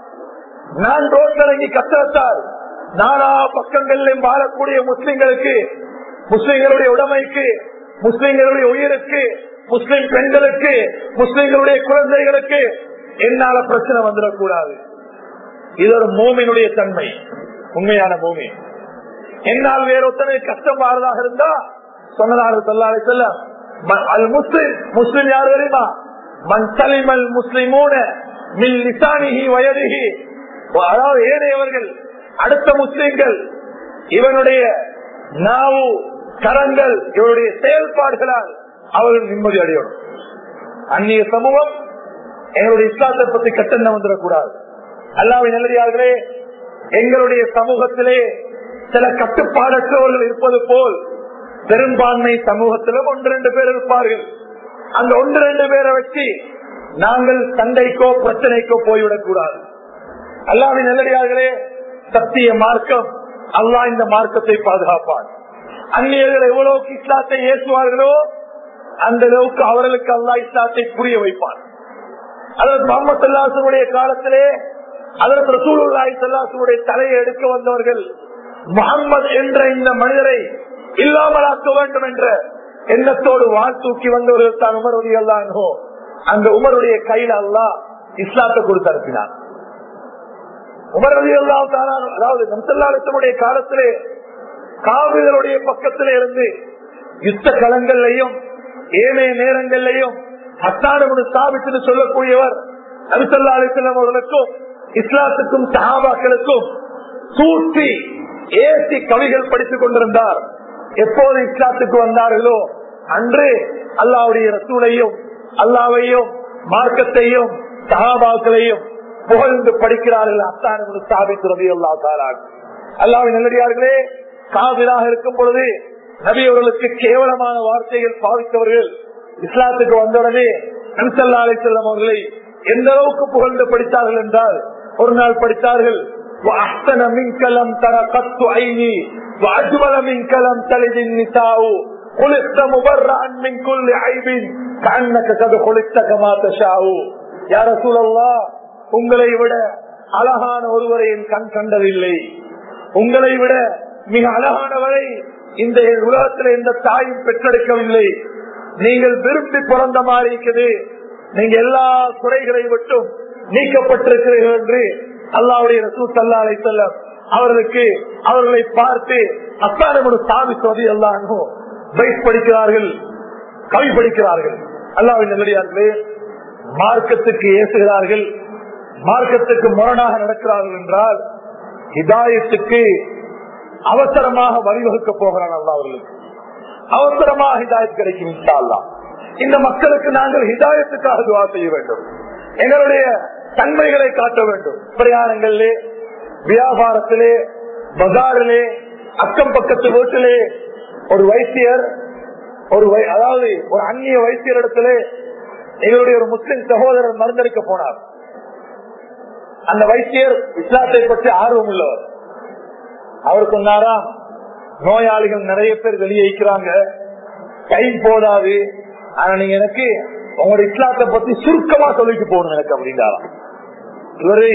S1: நான் ரோட்டிறங்கி கத்தத்தால் நானா பக்கங்களிலும் வாழக்கூடிய முஸ்லிம்களுக்கு முஸ்லிம்களுடைய உடமைக்கு முஸ்லிம்களுடைய உயிருக்கு முஸ்லிம் பெண்களுக்கு முஸ்லிம்களுடைய குழந்தைகளுக்கு என்னால பிரச்சனை வந்துடக்கூடாது இது ஒரு மூமினுடைய தன்மை உண்மையான மூமி என்னால் வேற ஒருத்தனை கஷ்டம் மாறுதாக இருந்தா சொன்னதாக சொல்லாத சொல்ல அல் முஸ்லிம் முஸ்லிம் யாரு தெரியுமா மண் சலிமல் முஸ்லிமூன மில் நிசானிகி வயதிகி அதாவது ஏனையவர்கள் அடுத்த முஸ்லிம்கள் இவனுடைய நாவு கரங்கள் இவருடைய செயல்பாடுகளால் அவர்கள் நிம்மதி அடையணும் அந்நிய சமூகம் எங்களுடைய இஸ்லாத்தை பத்தி கட்டணம் வந்துடக்கூடாது அல்லாவை நல்லதார்களே எங்களுடைய சமூகத்திலே சில கட்டுப்பாடற்றவர்கள் இருப்பது போல் பெரும்பான்மை சமூகத்திலும் ஒன்று ரெண்டு பேர் இருப்பார்கள் அந்த ஒன்று ரெண்டு பேரை வச்சு நாங்கள் சண்டைக்கோ பிரச்சனைக்கோ போய்விடக் கூடாது அல்லாவின் நல்லடியார்களே சத்திய மார்க்கம் அல்லாஹ் இந்த மார்க்கத்தை பாதுகாப்பான் அந்நியர்கள் எவ்வளவுக்கு இஸ்லாத்தை ஏற்றுவார்களோ அந்த அளவுக்கு அவர்களுக்கு அல்லாஹ் இஸ்லாத்தை புரிய வைப்பான் அதற்கு முகமது சல்லாசனுடைய காலத்திலே அதற்கு ரசூலுல்லாஹி சல்லாசனுடைய தலையை எடுக்க வந்தவர்கள் முகம்மது என்ற இந்த மனிதரை இல்லாமலாக்க வேண்டும் என்ற எண்ணத்தோடு வாழ் தூக்கி வந்தவர்கள் தான் உமர் உதவி அல்லாஹோ அந்த உமருடைய கையில அல்லாஹ் இஸ்லாத்தை கொடுத்து அனுப்பினார் உமர் அலி அல்லா அதாவது நம்சல்லாசனுடைய காலத்திலே காவிர்களுடைய பக்கத்திலே இருந்து யுத்த களங்கள்லையும் ஏனைய நேரங்கள்லையும் அத்தானு ஸ்தாபித்து சொல்லக்கூடியவர் நபிசல்லா அலிசல்லாம் அவர்களுக்கும் இஸ்லாத்துக்கும் சஹாபாக்களுக்கும் சூட்டி ஏசி கவிகள் படித்துக் கொண்டிருந்தார் எப்போது இஸ்லாத்துக்கு வந்தார்களோ அன்று அல்லாவுடைய ரசூலையும் அல்லாவையும் மார்க்கத்தையும் சஹாபாக்களையும் புகழ்ந்து படிக்கிறார்கள் அத்தானு ஸ்தாபித்து ரவி அல்லா தாரான் அல்லாவின் நல்லடியார்களே காவிராக இருக்கும் பொழுது நபி அவர்களுக்கு கேவலமான வார்த்தைகள் பாவித்தவர்கள் இஸ்லாத்துக்கு வந்தவுடனே நம்சல்லா அலி செல்லம் அவர்களை எந்த அளவுக்கு புகழ்ந்து படித்தார்கள் என்றால் ஒரு நாள் படித்தார்கள் وأحسن منك لم تر قط عيني وأجمل منك لم تلد النساء خلقت مبرعا من كل عيب كأنك قد خلقت كما تشاء يا رسول الله உங்களை விட அழகான ஒருவரை என் கண் கண்டதில்லை உங்களை விட மிக அழகானவரை இந்த உலகத்தில் எந்த தாயும் பெற்றெடுக்கவில்லை நீங்கள் விரும்பி பிறந்த மாதிரி இருக்குது நீங்க எல்லா குறைகளை விட்டும் நீக்கப்பட்டிருக்கிறீர்கள் என்று அல்லாவுடைய ரசூ சல்லா அலை செல்லம் அவர்களுக்கு அவர்களை பார்த்து அஸ்தானமுடு சாமி சோதி எல்லாம் பைக் படிக்கிறார்கள் கவி படிக்கிறார்கள் அல்லாவின் நல்லடியார்களே மார்க்கத்துக்கு ஏசுகிறார்கள் மார்க்கத்துக்கு முரணாக நடக்கிறார்கள் என்றால் ஹிதாயத்துக்கு அவசரமாக வழிவகுக்க போகிறான் அல்லா அவர்களுக்கு அவசரமாக ஹிதாயத் கிடைக்கும் இன்ஷா அல்லாஹ். இந்த மக்களுக்கு நாங்கள் ஹிதாயத்துக்காக துவா செய்ய வேண்டும் எங்களுடைய தன்மைகளை காட்ட வேண்டும் பிரயாணங்களிலே வியாபாரத்திலே பஜாரிலே அக்கம் பக்கத்து வீட்டிலே ஒரு வைத்தியர் ஒரு வை- அதாவது ஒரு அந்நிய வைத்தியர் இடத்திலே எங்களுடைய ஒரு முஸ்லிம் சகோதரர் மருந்தளிக்க போனார் அந்த வைத்தியர் இஸ்லாத்தை பற்றி ஆர்வம் உள்ளவர் அவர் சொன்னாரா நோயாளிகள் நிறைய பேர் வெளியே இருக்கிறாங்க டைம் போதாது ஆனா நீங்க எனக்கு உங்களோட இஸ்லாத்தை பத்தி சுருக்கமா சொல்லிட்டு போகணும் எனக்கு அப்படின்றாராம் இவரு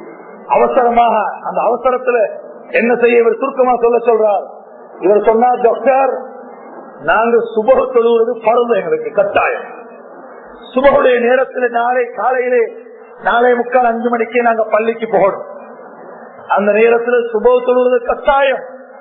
S1: அவசரமாக அந்த அவசரத்துல என்ன செய்ய இவர் சுருக்கமா சொல்ல சொல்றார் இவர் சொன்னார் டாக்டர் நாங்க சுபக தொழுவது பருவ எங்களுக்கு கட்டாயம் சுபகுடைய நேரத்தில் நாளை காலையிலே நாளை முக்கால் அஞ்சு மணிக்கே நாங்க பள்ளிக்கு போகணும் அந்த நேரத்தில் சுப தொழுவது கட்டாயம்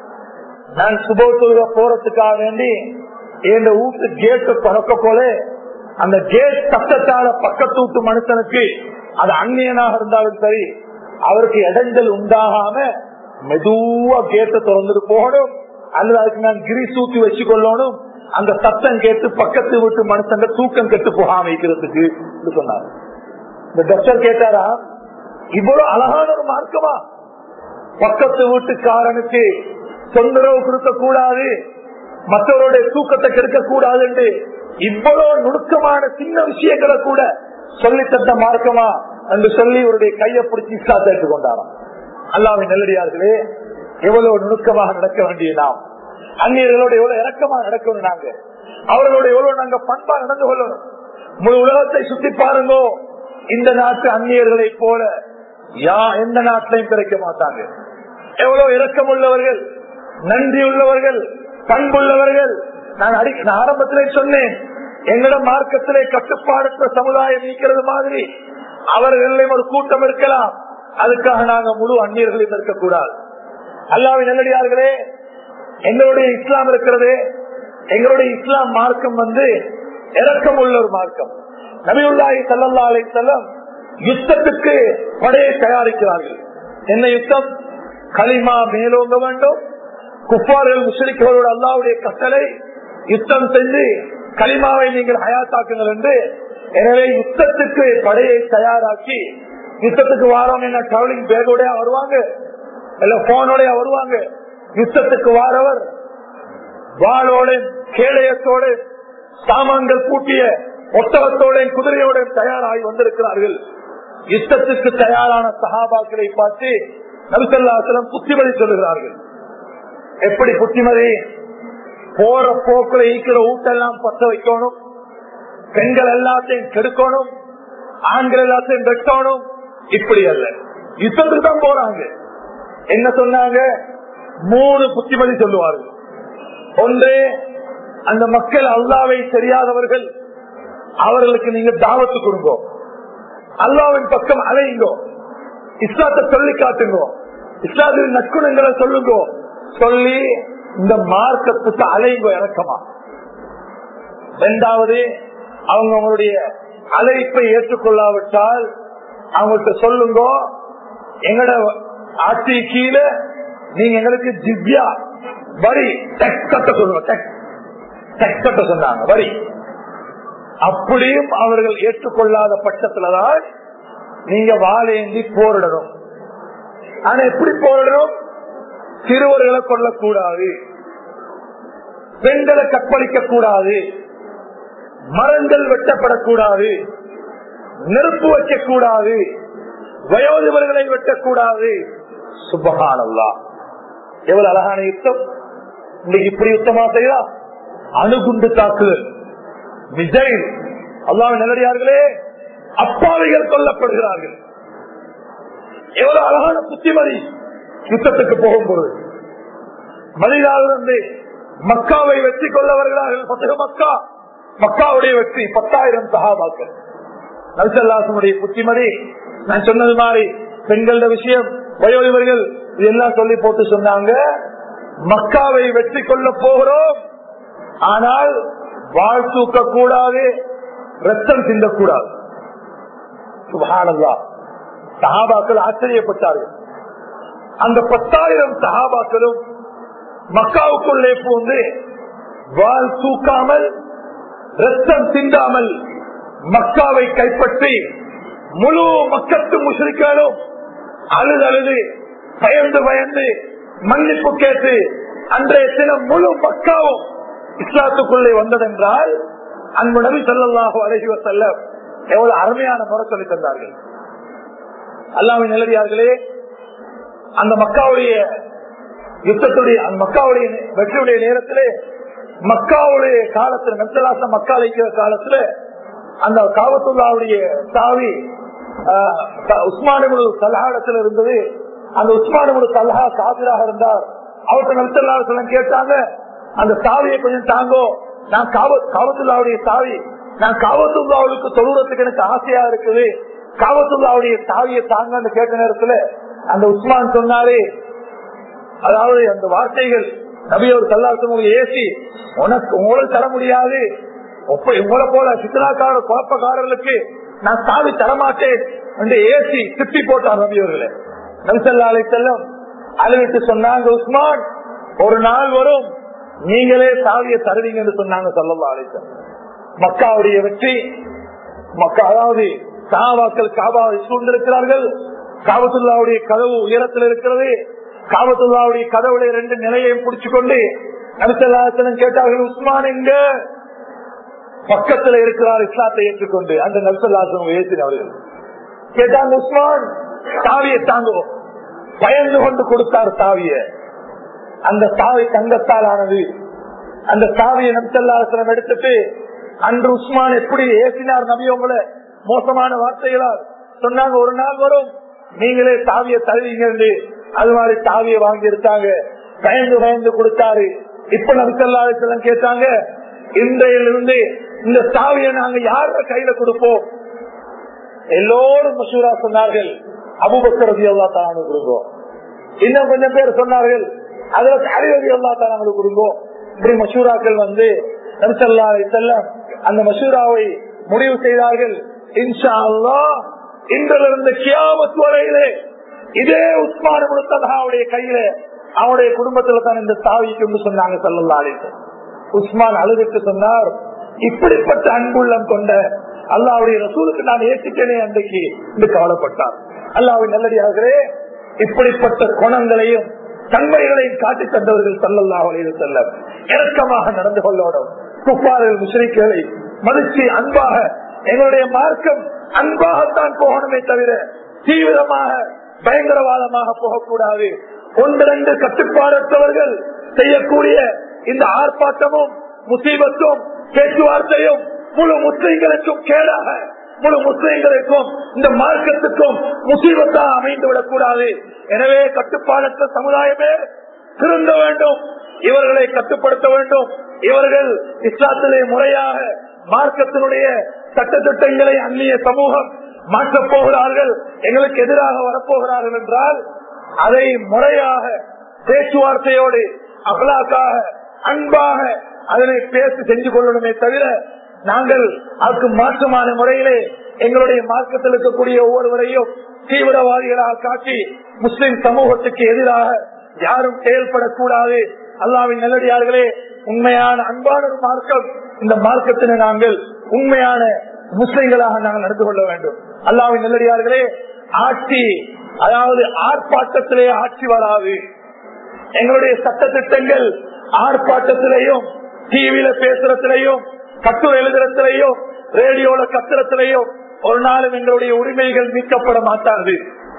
S1: நான் சுப தொழுக போறதுக்காக வேண்டி என் வீட்டு கேட்டு பறக்க போல அந்த கேட் சத்தத்தால பக்கத்து வீட்டு மனுஷனுக்கு அது அந்நியனாக இருந்தாலும் சரி அவருக்கு இடைஞ்சல் உண்டாகாம மெதுவா கேட்டை திறந்துட்டு போகணும் அல்லது அதுக்கு நான் கிரி தூக்கி வச்சு கொள்ளணும் அந்த சத்தம் கேட்டு பக்கத்து வீட்டு மனுஷங்க தூக்கம் கெட்டு போகாம வைக்கிறதுக்கு என்று சொன்னார் இந்த டாக்டர் கேட்டாரா இவ்வளவு அழகான ஒரு மார்க்கமா பக்கத்து வீட்டுக்காரனுக்கு தொந்தரவு கொடுக்க கூடாது மற்றவருடைய தூக்கத்தை கெடுக்க கூடாது என்று இவ்வளவு நுணுக்கமான சின்ன விஷயங்களை கூட சொல்லி தந்த மார்க்கமா என்று சொல்லி இவருடைய கையை பிடிச்சி இஸ்லாத்தை ஏற்றுக்கொண்டாராம் அல்லாவின் நெல்லடியார்களே எவ்வளவு நுணுக்கமாக நடக்க வேண்டிய நாம் அந்நியர்களோட எவ்வளவு இறக்கமா நடக்கணும் நாங்க அவர்களோட எவ்வளவு நாங்க பண்பா நடந்து கொள்ளணும் முழு உலகத்தை சுத்தி பாருங்கோ இந்த நாட்டு அந்நியர்களை போல யா எந்த நாட்டிலையும் கிடைக்க மாட்டாங்க எவ்வளவு இரக்கம் உள்ளவர்கள் நன்றி உள்ளவர்கள் பண்புள்ளவர்கள் நான் அடி நான் ஆரம்பத்திலே சொன்னேன் எங்களோட மார்க்கத்திலே கட்டுப்பாடற்ற சமுதாயம் இருக்கிறது மாதிரி அவர்களிலும் ஒரு கூட்டம் இருக்கலாம் அதுக்காக நாங்க முழு அந்நியர்களையும் இருக்கக்கூடாது அல்லாவின் நல்லடியார்களே எங்களுடைய இஸ்லாம் இருக்கிறது எங்களுடைய இஸ்லாம் மார்க்கம் வந்து இறக்கம் உள்ள ஒரு மார்க்கம் நபியுல்லாஹி சல்லா அலை செல்லம் யுத்தத்துக்கு படையை தயாரிக்கிறார்கள் என்ன யுத்தம் களிமா மேலோங்க வேண்டும் குப்பார்கள் முஸ்லிக்களோட அல்லாவுடைய கட்டளை யுத்தம் செஞ்சு களிமாவை நீங்கள் ஹயாத்தாக்குங்கள் என்று எனவே யுத்தத்துக்கு படையை தயாராக்கி யுத்தத்துக்கு வாரம் என்ன டிராவலிங் பேக்கோட வருவாங்க இல்ல போனோட வருவாங்க யுத்தத்துக்கு வாரவர் வாளோட கேடயத்தோட சாமான்கள் பூட்டிய ஒட்டகத்தோட குதிரையோட தயாராகி வந்திருக்கிறார்கள் யுத்தத்துக்கு தயாரான சகாபாக்களை பார்த்து நபிசல்லாசலம் புத்திமதி சொல்லுகிறார்கள் எப்படி புத்திமதி போற போக்குல ஈக்கிற ஊட்டெல்லாம் பத்த வைக்கணும் பெண்கள் எல்லாத்தையும் கெடுக்கணும் ஆண்கள் எல்லாத்தையும் வெட்டணும் இப்படி அல்ல யுத்தத்துக்கு தான் போறாங்க என்ன சொன்னாங்க மூணு புத்திமதி சொல்லுவார்கள் ஒன்று அந்த மக்கள் அல்லாவை தெரியாதவர்கள் அவர்களுக்கு நீங்க தாவத்து கொடுங்க அல்லாவின் பக்கம் அலையுங்க இஸ்லாத்தை சொல்லி காட்டுங்க இஸ்லாத்தின் நற்குணங்களை சொல்லுங்க சொல்லி இந்த மார்க்கத்துக்கு அலையுங்க இறக்கமா இரண்டாவது அவங்க அவங்களுடைய அழைப்பை ஏற்றுக்கொள்ளாவிட்டால் அவங்கள்ட்ட சொல்லுங்க எங்கட ஆட்சி கீழே நீங்க எங்களுக்கு ஜிவ்யா வரி டெக்ஸ் கட்ட சொல்லுங்க டெக்ஸ் டெக்ஸ் கட்ட சொன்னாங்க வரி அப்படியும் அவர்கள் ஏற்றுக்கொள்ளாத பட்சத்துலதான் நீங்க வாழேந்தி போரிடணும் ஆனா எப்படி போரிடணும் சிறுவர்களை கொல்லக்கூடாது பெண்களை கற்பழிக்க கூடாது மரங்கள் வெட்டப்படக்கூடாது நெருப்பு வைக்கக்கூடாது வயோதிபர்களை வெட்டக்கூடாது சுபகானல்லா எவ்வளவு அழகான யுத்தம் இன்னைக்கு இப்படி யுத்தமா செய்யலாம் அணுகுண்டு தாக்குதல் விஜய் அல்லாஹ் நல்லடியார்களே அப்பாவிகள் கொல்லப்படுகிறார்கள் எவ்வளவு அழகான புத்திமதி யுத்தத்துக்கு போகும்போது மதினாவிலிருந்து மக்காவை வெற்றி கொள்ள வருகிறார்கள் பத்து மக்கா மக்காவுடைய வெற்றி பத்தாயிரம் சகாபாக்கள் நல்சல்லாசனுடைய புத்திமதி நான் சொன்னது மாதிரி பெண்கள விஷயம் வயோதிபர்கள் இதெல்லாம் சொல்லி போட்டு சொன்னாங்க மக்காவை வெற்றி கொள்ள போகிறோம் ஆனால் வாழ் தூக்க கூடாது ரத்தம் சிந்தக்கூடாது சுபானல்லா சஹாபாக்கள் ஆச்சரியப்பட்டார்கள் அந்த பத்தாயிரம் சஹாபாக்களும் மக்காவுக்குள்ளே பூந்து வாழ் தூக்காமல் ரத்தம் சிந்தாமல் மக்காவை கைப்பற்றி முழு மக்கத்து முஸ்லிக்காலும் அழுது அழுது பயந்து பயந்து மன்னிப்பு கேட்டு அன்றைய தினம் முழு மக்காவும் இஸ்லாத்துக்குள்ளே வந்ததென்றால் அன்பு நபி சொல்லலாக அழகி செல்ல எவ்வளவு அருமையான முறை சொல்லி தந்தார்கள் அல்லாவின் நிலவியார்களே அந்த மக்காவுடைய யுத்தத்துடைய அந்த மக்காவுடைய வெற்றியுடைய நேரத்திலே மக்காவுடைய காலத்துல மெத்தலாச மக்கா அழைக்கிற காலத்துல அந்த காவத்துல்லாவுடைய சாவி உஸ்மானமுழு சல்ஹாடத்தில் இருந்தது அந்த உஸ்மானமுழு சல்ஹா காபிராக இருந்தார் அவர்கிட்ட நபிசல்லாசலம் கேட்டாங்க அந்த சாவியை கொஞ்சம் தாங்கோ நான் காவத்துல்லாவுடைய சாவி நான் காவத்துல்லாவுக்கு தொழுறதுக்கு எனக்கு ஆசையா இருக்குது காவத்துல்லாவுடைய சாவியை தாங்கன்னு கேட்ட நேரத்துல அந்த உஸ்மான் சொன்னாரு அதாவது அந்த வார்த்தைகள் நபியோர் சல்லாசம் ஏசி உனக்கு உங்களுக்கு தர முடியாது உங்களை போல சித்தனாக்கார குழப்பக்காரர்களுக்கு நான் சாவி தரமாட்டேன் என்று ஏசி திட்டி போட்டார் நபியவர்களே நபிசல்லா அலை செல்லம் அழுவிட்டு சொன்னாங்க உஸ்மான் ஒரு நாள் வரும் நீங்களே சாவியை தருவீங்க என்று சொன்னாங்க சொல்லல்லா அலைசன் மக்காவுடைய வெற்றி மக்கா அதாவது சாவாக்கள் காபாவை சூழ்ந்திருக்கிறார்கள் காபத்துல்லாவுடைய கதவு உயரத்தில் இருக்கிறது காபத்துல்லாவுடைய கதவுடைய ரெண்டு நிலையையும் பிடிச்சு கொண்டு நபிசல்லாசனம் கேட்டார்கள் உஸ்மான் எங்க பக்கத்துல இருக்கிறார் இஸ்லாத்தை ஏற்றுக்கொண்டு அந்த நபிசல்லாசனம் ஏற்றினவர்கள் கேட்டாங்க உஸ்மான் தாவியை தாங்குவோம் பயந்து கொண்டு கொடுத்தார் தாவிய அந்த தாவி தங்கத்தால் ஆனது அந்த தாவியை நபிசல்லாசனம் எடுத்துட்டு அன்று உஸ்மான் எப்படி ஏசினார் நபி உங்களை மோசமான வார்த்தைகளால் சொன்னாங்க ஒரு நாள் வரும் நீங்களே தாவிய தருவீங்க அது மாதிரி தாவிய வாங்கி இருக்காங்க பயந்து பயந்து கொடுத்தாரு இப்ப நபிசல்லாசலம் கேட்டாங்க இன்றையிலிருந்து இந்த தாவியை நாங்க யார கையில கொடுப்போம் எல்லோரும் மசூரா சொன்னார்கள் அபுபக்கரதி அல்லா தானு கொடுப்போம் இன்னும் கொஞ்சம் பேர் சொன்னார்கள் அதுல அறிவதி அல்லா தானு கொடுப்போம் இப்படி மசூராக்கள் வந்து நபிசல்லா செல்லம் அந்த மசூராவை முடிவு செய்தார்கள் இன்ஷா அல்லா இன்றிலிருந்து கியாமத் வரையிலே இதே உஸ்மான முழுத்ததாவுடைய கையில அவனுடைய குடும்பத்துல தான் இந்த தாவிக்கு சொன்னாங்க சல்லல்லா அலிசன் உஸ்மான் அழுதுட்டு சொன்னார் இப்படிப்பட்ட அன்புள்ளம் கொண்ட அல்லாவுடைய ரசூலுக்கு நான் ஏற்றுட்டேனே அன்றைக்கு என்று கவலைப்பட்டார் அல்லாவின் நல்லடியார்களே இப்படிப்பட்ட குணங்களையும் தன்மைகளையும் காட்டி தந்தவர்கள் சல்லல்லா அலைய செல்ல இறக்கமாக நடந்து கொள்ளோடும் குப்பார்கள் முஸ்லிம்களை மதிச்சு அன்பாக எங்களுடைய மார்க்கம் அன்பாகத்தான் போகணுமே தவிர தீவிரமாக பயங்கரவாதமாக போகக்கூடாது ஒன்று ரெண்டு கட்டுப்பாடற்றவர்கள் செய்யக்கூடிய இந்த ஆர்ப்பாட்டமும் முசீபத்தும் பேச்சுவார்த்தையும் முழு முஸ்லிம்களுக்கும் கேடாக முழு முஸ்லிம்களுக்கும் இந்த மார்க்கத்துக்கும் முசீபத்தாக அமைந்து விடக்கூடாது எனவே கட்டுப்பாடற்ற சமுதாயமே திருந்த வேண்டும் இவர்களை கட்டுப்படுத்த வேண்டும் இவர்கள் இஸ்லாத்திலே முறையாக மார்க்கத்தினுடைய சட்டத்திட்டங்களை அந்நிய சமூகம் மாற்றப் போகிறார்கள் எங்களுக்கு எதிராக வரப்போகிறார்கள் என்றால் அதை முறையாக பேச்சுவார்த்தையோடு அகலாக்காக அன்பாக அதனை பேசி செஞ்சு கொள்ளணுமே தவிர நாங்கள் அதுக்கு மாற்றமான முறையிலே எங்களுடைய மார்க்கத்தில் இருக்கக்கூடிய ஒவ்வொருவரையும் தீவிரவாதிகளாக காட்டி முஸ்லிம் சமூகத்துக்கு எதிராக யாரும் செயல்படக்கூடாது அல்லாவின் நல்லடியார்களே உண்மையான அன்பான ஒரு மார்க்கம் இந்த மார்க்கத்தினை நாங்கள் உண்மையான முஸ்லிம்களாக நாங்கள் நடந்து கொள்ள வேண்டும் அல்லாவின் நல்லடியார்களே ஆட்சி அதாவது ஆர்ப்பாட்டத்திலே ஆட்சி வராது எங்களுடைய சட்ட திட்டங்கள் ஆர்ப்பாட்டத்திலையும் டிவியில பேசுறதுலையும் கட்டுரை எழுதுறதுலையும் ரேடியோல கத்துறதுலையும் ஒரு நாளும் எங்களுடைய உரிமைகள் மீட்கப்பட மாட்டாது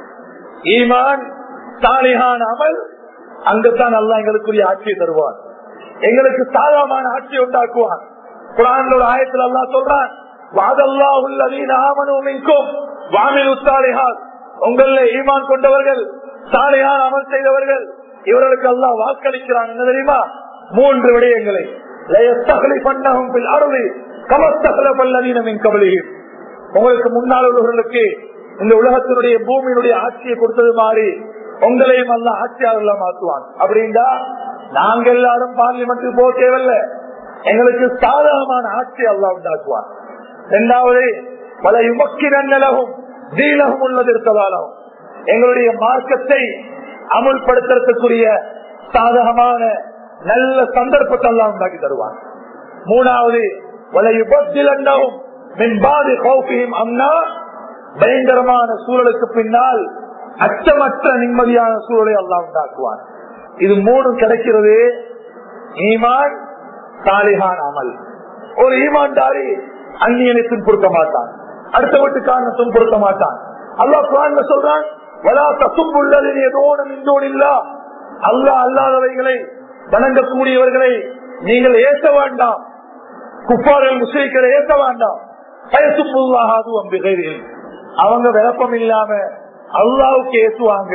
S1: ஈமான் சாலிஹான் அமல் அங்குதான் அல்லா எங்களுக்குரிய ஆட்சியை தருவான் எங்களுக்கு சாதகமான ஆட்சியை உண்டாக்குவான் குரான் ஒரு ஆயத்தில் அல்லா சொல்றான் வாதல்லா உள்ளதீன் ஆமனுக்கும் வாமில் உத்தாலிஹான் உங்கள ஈமான் கொண்டவர்கள் சாலையான் அமல் செய்தவர்கள் இவர்களுக்கு அல்லா வாக்களிக்கிறான் என்ன தெரியுமா மூன்று விடயங்களை பண்ணவும் அருளி கமஸ்தகல பல்லவீனமின் கபலியும் உங்களுக்கு முன்னால் உள்ளவர்களுக்கு இந்த உலகத்தினுடைய பூமியினுடைய ஆட்சியை கொடுத்தது மாதிரி உங்களையும் அல்ல ஆட்சியாளர்களா மாற்றுவான் அப்படின்னா நாங்க எல்லாரும் பார்லிமெண்ட்டுக்கு போக தேவையில்ல எங்களுக்கு சாதகமான ஆட்சி அல்லா உண்டாக்குவான் இரண்டாவது பல யுமக்கிரங்களும் தீலகம் உள்ளது இருக்கவாலும் எங்களுடைய மார்க்கத்தை அமுல்படுத்துறதுக்குரிய சாதகமான நல்ல சந்தர்ப்பத்தை எல்லாம் உண்டாக்கி தருவான் மூணாவது பல யுபத்திலும் மின்பாதி கௌபியும் அம்னா பயங்கரமான சூழலுக்கு பின்னால் அச்சமற்ற நிம்மதியான சூழலை எல்லாம் உண்டாக்குவான் இது மூணு கிடைக்கிறது ஈமான் சாலிகான் அமல் ஒரு ஈமான்தாரி அந்நியனை துன்புறுத்த மாட்டான் அடுத்த வீட்டுக்காரனை துன்புறுத்த மாட்டான் அல்லா குரான் சொல்றான் வலா தசும்புள்ளது ஏதோனும் இந்தோனில்லா அல்லா அல்லாதவைகளை வணங்கக்கூடியவர்களை நீங்கள் ஏச வேண்டாம் குப்பார்கள் முஸ்லிம்களை ஏச வேண்டாம் பயசுப்புள்ளாகாது அம்பிகையில் அவங்க விளப்பம் இல்லாம அல்லாவுக்கு ஏசுவாங்க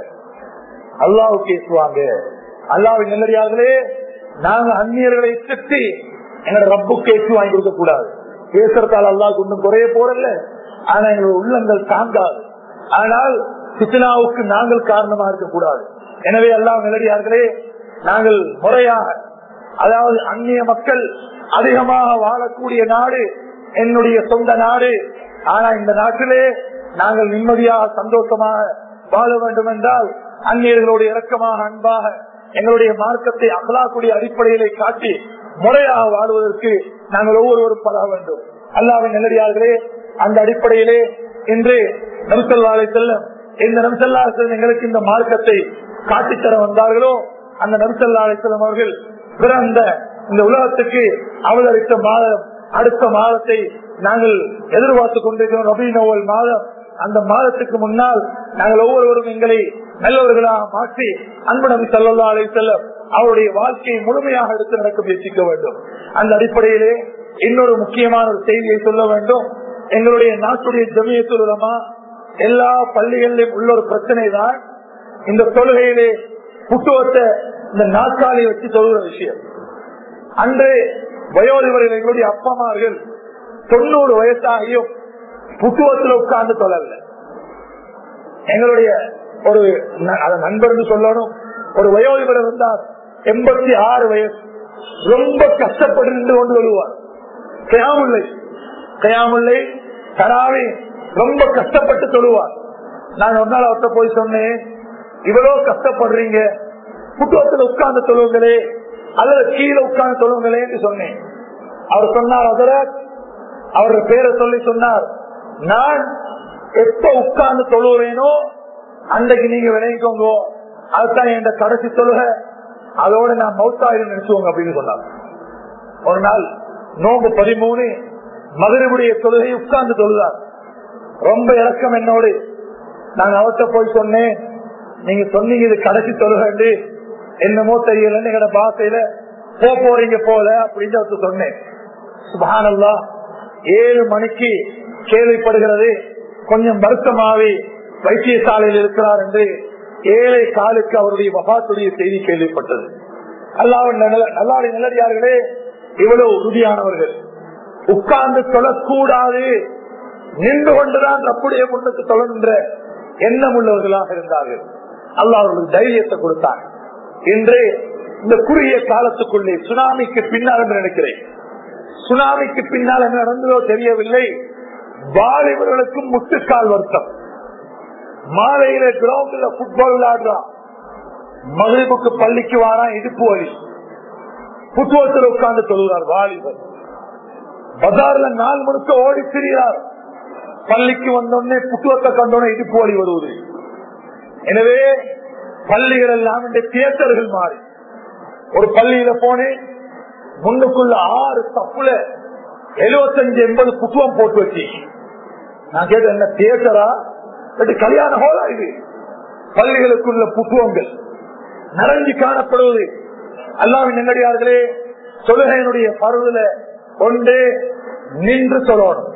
S1: அல்லாவுக்கு ஏசுவாங்க அல்லாவின் நல்லடியார்களே நாங்க அந்நியர்களை திட்டி எங்களோட ரப்புக்கு ஏற்று வாங்கி கொடுக்க கூடாது பேசுறதால் அல்லாவுக்கு ஒன்றும் குறைய போறல ஆனா எங்களோட உள்ளங்கள் தாங்காது ஆனால் சித்தனாவுக்கு நாங்கள் காரணமா இருக்கக்கூடாது எனவே எல்லாம் நிலடியார்களே நாங்கள் முறையாக அதாவது அந்நிய மக்கள் அதிகமாக வாழக்கூடிய நாடு என்னுடைய சொந்த நாடு ஆனா இந்த நாட்டிலே நாங்கள் நிம்மதியாக சந்தோஷமாக வாழ வேண்டும் என்றால் அந்நியர்களோடு இறக்கமாக அன்பாக எங்களுடைய மார்க்கத்தை அகலாக்கூடிய அடிப்படையிலே காட்டி முறையாக வாழ்வதற்கு நாங்கள் ஒவ்வொருவரும் பழக வேண்டும் அல்லாவின் நல்லடியார்களே அந்த அடிப்படையிலே இன்று நம்சல்லாலை செல்லும் இந்த நம்சல்லா எங்களுக்கு இந்த மார்க்கத்தை காட்டித்தர வந்தார்களோ அந்த நம்சல்லாலை செல்லும் அவர்கள் பிறந்த இந்த உலகத்துக்கு அவதரித்த மாதம் அடுத்த மாதத்தை நாங்கள் எதிர்பார்த்துக் கொண்டிருக்கிறோம் ரபி நோவல் மாதம் அந்த மாதத்துக்கு முன்னால் நாங்கள் ஒவ்வொருவரும் எங்களை நல்லவர்களாக மாற்றி அன்பு நபி சல்லா அலை செல்லம் அவருடைய வாழ்க்கையை முழுமையாக எடுத்து நடக்க முயற்சிக்க வேண்டும் அந்த அடிப்படையிலே இன்னொரு முக்கியமான ஒரு செய்தியை சொல்ல வேண்டும் எங்களுடைய நாட்டுடைய ஜமியத்துலமா எல்லா பள்ளிகளிலும் உள்ள ஒரு பிரச்சனை தான் இந்த தொழுகையிலே புத்துவத்தை இந்த நாற்காலி வச்சு சொல்லுற விஷயம் அன்று வயோதிபர்கள் எங்களுடைய அப்பமார்கள் தொண்ணூறு வயசாகியும் புத்துவத்தில் உட்கார்ந்து தொழல எங்களுடைய ஒரு நண்பர் சொல்லணும் ஒரு வயோதிபர் இருந்தார் எண்பத்தி ஆறு வயசு ரொம்ப கஷ்டப்பட்டு நின்று கொண்டு வருவார் கயாமுல்லை கயாமுல்லை தராவி ரொம்ப கஷ்டப்பட்டு சொல்லுவார் நான் ஒரு நாள் அவர்கிட்ட போய் சொன்னேன் இவ்வளவு கஷ்டப்படுறீங்க புத்துவத்தில் உட்கார்ந்து சொல்லுங்களே அல்லது கீழே உட்கார்ந்து சொல்லுங்களே என்று சொன்னேன் அவர் சொன்னார் அதர அவருடைய பேரை சொல்லி சொன்னார் நான் எப்ப உட்கார்ந்து தொழுகிறேனோ அன்றைக்கு நீங்க விளைவிக்கோங்க அதுதான் என் கடைசி தொழுக அதோட நான் மௌத்தாயிரம் நினைச்சுவோங்க அப்படின்னு சொன்னார் ஒரு நாள் நோம்பு பதிமூணு மதுரைவுடைய தொழுகை உட்கார்ந்து தொழுதார் ரொம்ப இறக்கம் என்னோடு நான் அவர்கிட்ட போய் சொன்னேன் நீங்க சொன்னீங்க இது கடைசி தொழுகண்டு என்னமோ தெரியலன்னு எங்கட பாசையில போ போறீங்க போல அப்படின்னு அவருக்கு சொன்னேன் சுபானல்லா ஏழு மணிக்கு கேள்விப்படுகிறது கொஞ்சம் வருத்தமாவி வைத்தியசாலையில் இருக்கிறார் என்று ஏழை காலுக்கு அவருடைய மகாத்துடைய செய்தி கேள்விப்பட்டது அல்லாவின் நல்லாடி நல்லடியார்களே இவ்வளவு உறுதியானவர்கள் உட்கார்ந்து தொழக்கூடாது நின்று கொண்டுதான் தப்புடைய முன்னுக்கு தொழன்ற எண்ணம் உள்ளவர்களாக இருந்தார்கள் அல்லா அவர்களுக்கு தைரியத்தை கொடுத்தார் இன்று இந்த குறுகிய காலத்துக்குள்ளே சுனாமிக்கு பின்னால் என்று நினைக்கிறேன் சுனாமிக்கு பின்னால் என்ன நடந்ததோ தெரியவில்லை வாலிபர்களுக்கும் முட்டுக்கால் வருத்தம் மாலையில கிரவுண்ட்ல புட்பால் விளையாடுறான் மகிழ்வுக்கு பள்ளிக்கு வாரான் இடுப்பு வலி புத்துவத்தில் உட்கார்ந்து சொல்கிறார் வாலிபர் பஜார்ல நாள் முழுக்க ஓடி திரியார் பள்ளிக்கு வந்தோடனே புத்துவத்தை கண்டோடனே இடுப்பு வலி வருவது எனவே பள்ளிகள் எல்லாம் இந்த தியேட்டர்கள் மாறி ஒரு பள்ளியில போனேன் முன்னுக்குள்ள ஆறு தப்புல எழுபத்தஞ்சு எண்பது புத்துவம் போட்டு வச்சு நான் கேட்டேன் என்ன தியேட்டரா கல்யாண ஹோலா இது பள்ளிகளுக்குள்ள புத்துவங்கள் நிறைஞ்சு காணப்படுவது அல்லாவின் நெல்லடியார்களே தொழுகையினுடைய பருவல கொண்டு நின்று சொல்லணும்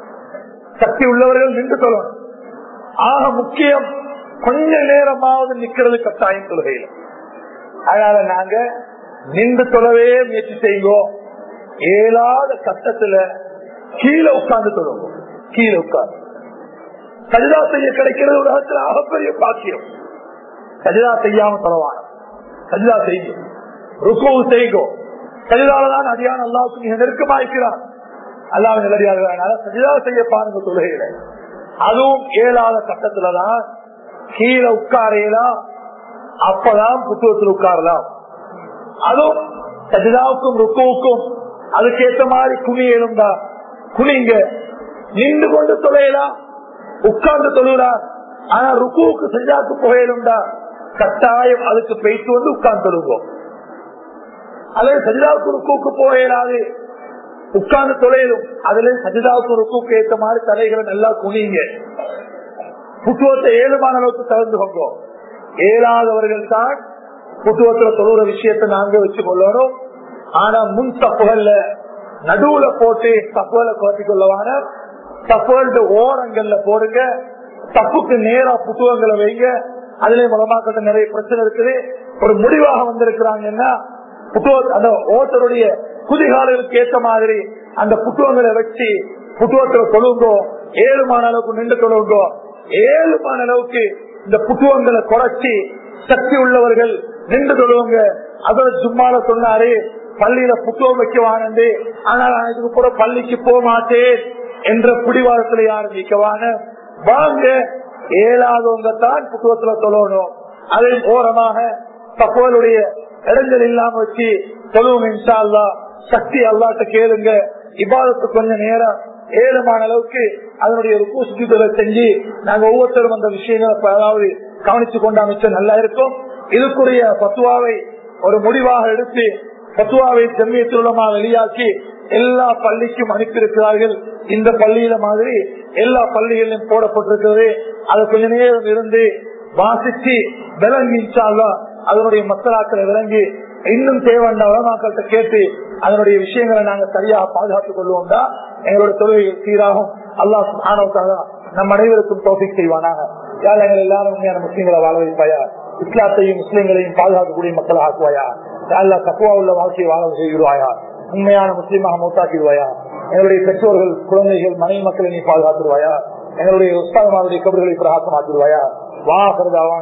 S1: சக்தி உள்ளவர்கள் நின்று சொல்லணும் ஆக முக்கியம் கொஞ்ச நேரமாவது நிக்கிறது கட்டாயம் தொழுகையில் அதனால நாங்க நின்று தொழவே முயற்சி செய்வோம் ஏழாத கட்டத்துல கீழே உட்கார்ந்து தொழுவோம் கீழே உட்கார்ந்து சஜிதா செய்ய கிடைக்கிறது உலகத்தில் ஆகப்பெரிய பாக்கியம் சஜிதா செய்யாம தொலைவான சஜிதா செய்யும் ருக்கோவு செய்யும் சஜிதாலதான் அடியான அல்லாவுக்கு மிக நெருக்கமா இருக்கிறார் அல்லாஹ் நிலடியாக சஜிதா செய்ய பாருங்க தொழுகையில அதுவும் ஏழாத கட்டத்துலதான் கீழே உட்காரையலாம் அப்பதான் புத்துவத்தில் உட்காரலாம் அதுவும் சஜிதாவுக்கும் ருக்குவுக்கும் அதுக்கேற்ற மாதிரி குனி எழுந்தா குனிங்க நின்று கொண்டு தொலையலாம் உட்கார்ந்து தொழுலாம் ஆனா ருக்குவுக்கு சஜிதாவுக்கு புகையலும்டா கட்டாயம் அதுக்கு போயிட்டு வந்து உட்கார்ந்து தொழுவோம் அதே சஜிதாவுக்கு ருக்குவுக்கு போகலாது உட்கார்ந்து தொலையிலும் அதுல சஜிதாவுக்கு ருக்குவுக்கு ஏற்ற மாதிரி தலைகளை நல்லா குனிங்க புத்துவத்தை ஏழுமான அளவுக்கு தகுந்து கொண்டோம் ஏழாதவர்கள் தான் புத்துவத்துல தொழுற விஷயத்தை நாங்க வச்சு கொள்ளணும் ஆனா முன் தப்புகள்ல நடுவுல போட்டு தப்புகளை குறைச்சி கொள்ளவான தப்புகள ஓரங்கள்ல போடுங்க தப்புக்கு நேரா புத்துவங்களை வைங்க அதுல மூலமாக்கிட்ட நிறைய பிரச்சனை இருக்குது ஒரு முடிவாக வந்திருக்கிறாங்கன்னா புத்துவ அந்த ஓட்டருடைய குதிகாலுக்கு ஏற்ற மாதிரி அந்த புத்துவங்களை வச்சு புத்துவத்துல தொழுங்கோ ஏழுமான அளவுக்கு நின்று தொழுங்கோ ஏழுமான அளவுக்கு இந்த புத்துவங்களை குறைச்சி சக்தி உள்ளவர்கள் நின்று தொழுவங்க அதோட சும்மால சொன்னாரு பள்ளியில புத்துவம் வைக்க வானந்து ஆனால் நான் இதுக்கு கூட பள்ளிக்கு போக மாட்டேன் என்ற பிடிவாதத்துல யாரும் நிக்கவான வாங்க ஏழாதவங்க தான் புத்துவத்துல தொழணும் அதை ஓரமாக தப்போலுடைய இடங்கள் இல்லாம வச்சு தொழுவோம் இன்ஷா அல்லா சக்தி அல்லாட்ட கேளுங்க இபாதத்து கொஞ்சம் நேரம் ஏழுமான அளவுக்கு அதனுடைய ருக்கு சுத்திகளை செஞ்சு நாங்க ஒவ்வொருத்தரும் அந்த விஷயங்களை அதாவது கவனிச்சு கொண்டு அமைச்ச நல்லா இருக்கும் இதுக்குரிய பத்துவாவை ஒரு முடிவாக எடுத்து பத்துவாவை செம்மியத்துள்ளமா வெளியாக்கி எல்லா பள்ளிக்கும் அனுப்பியிருக்கிறார்கள் இந்த பள்ளியில மாதிரி எல்லா பள்ளிகளிலும் போடப்பட்டிருக்கிறது அதை கொஞ்ச நேரம் இருந்து வாசிச்சு விளங்கி அதனுடைய மசலாக்களை விளங்கி இன்னும் தேவையான வளமாக்கள்கிட்ட கேட்டு அதனுடைய விஷயங்களை நாங்க சரியா பாதுகாத்துக் கொள்வோம் தான் எங்களோட தொழில் சீராகும் அல்லாஹ் சுப்ஹானஹு நம் அனைவருக்கும் தோஃபிக் செய்வானாக யார் எங்கள் எல்லாரும் உண்மையான முஸ்லீம்களை வாழ வைப்பாயா இஸ்லாத்தையும் முஸ்லீம்களையும் பாதுகாக்கக்கூடிய மக்கள் ஆக்குவாயா யாழ்லா தக்குவா உள்ள வாழ்க்கையை வாழ செய்வாயா உண்மையான முஸ்லீமாக மூத்தாக்கிடுவாயா எங்களுடைய பெற்றோர்கள் குழந்தைகள் மனைவி மக்களை நீ பாதுகாத்துருவாயா எங்களுடைய உஸ்தாதமாவுடைய கபர்களை பிரகாசமாக்கிடுவாயா வா கருதாவா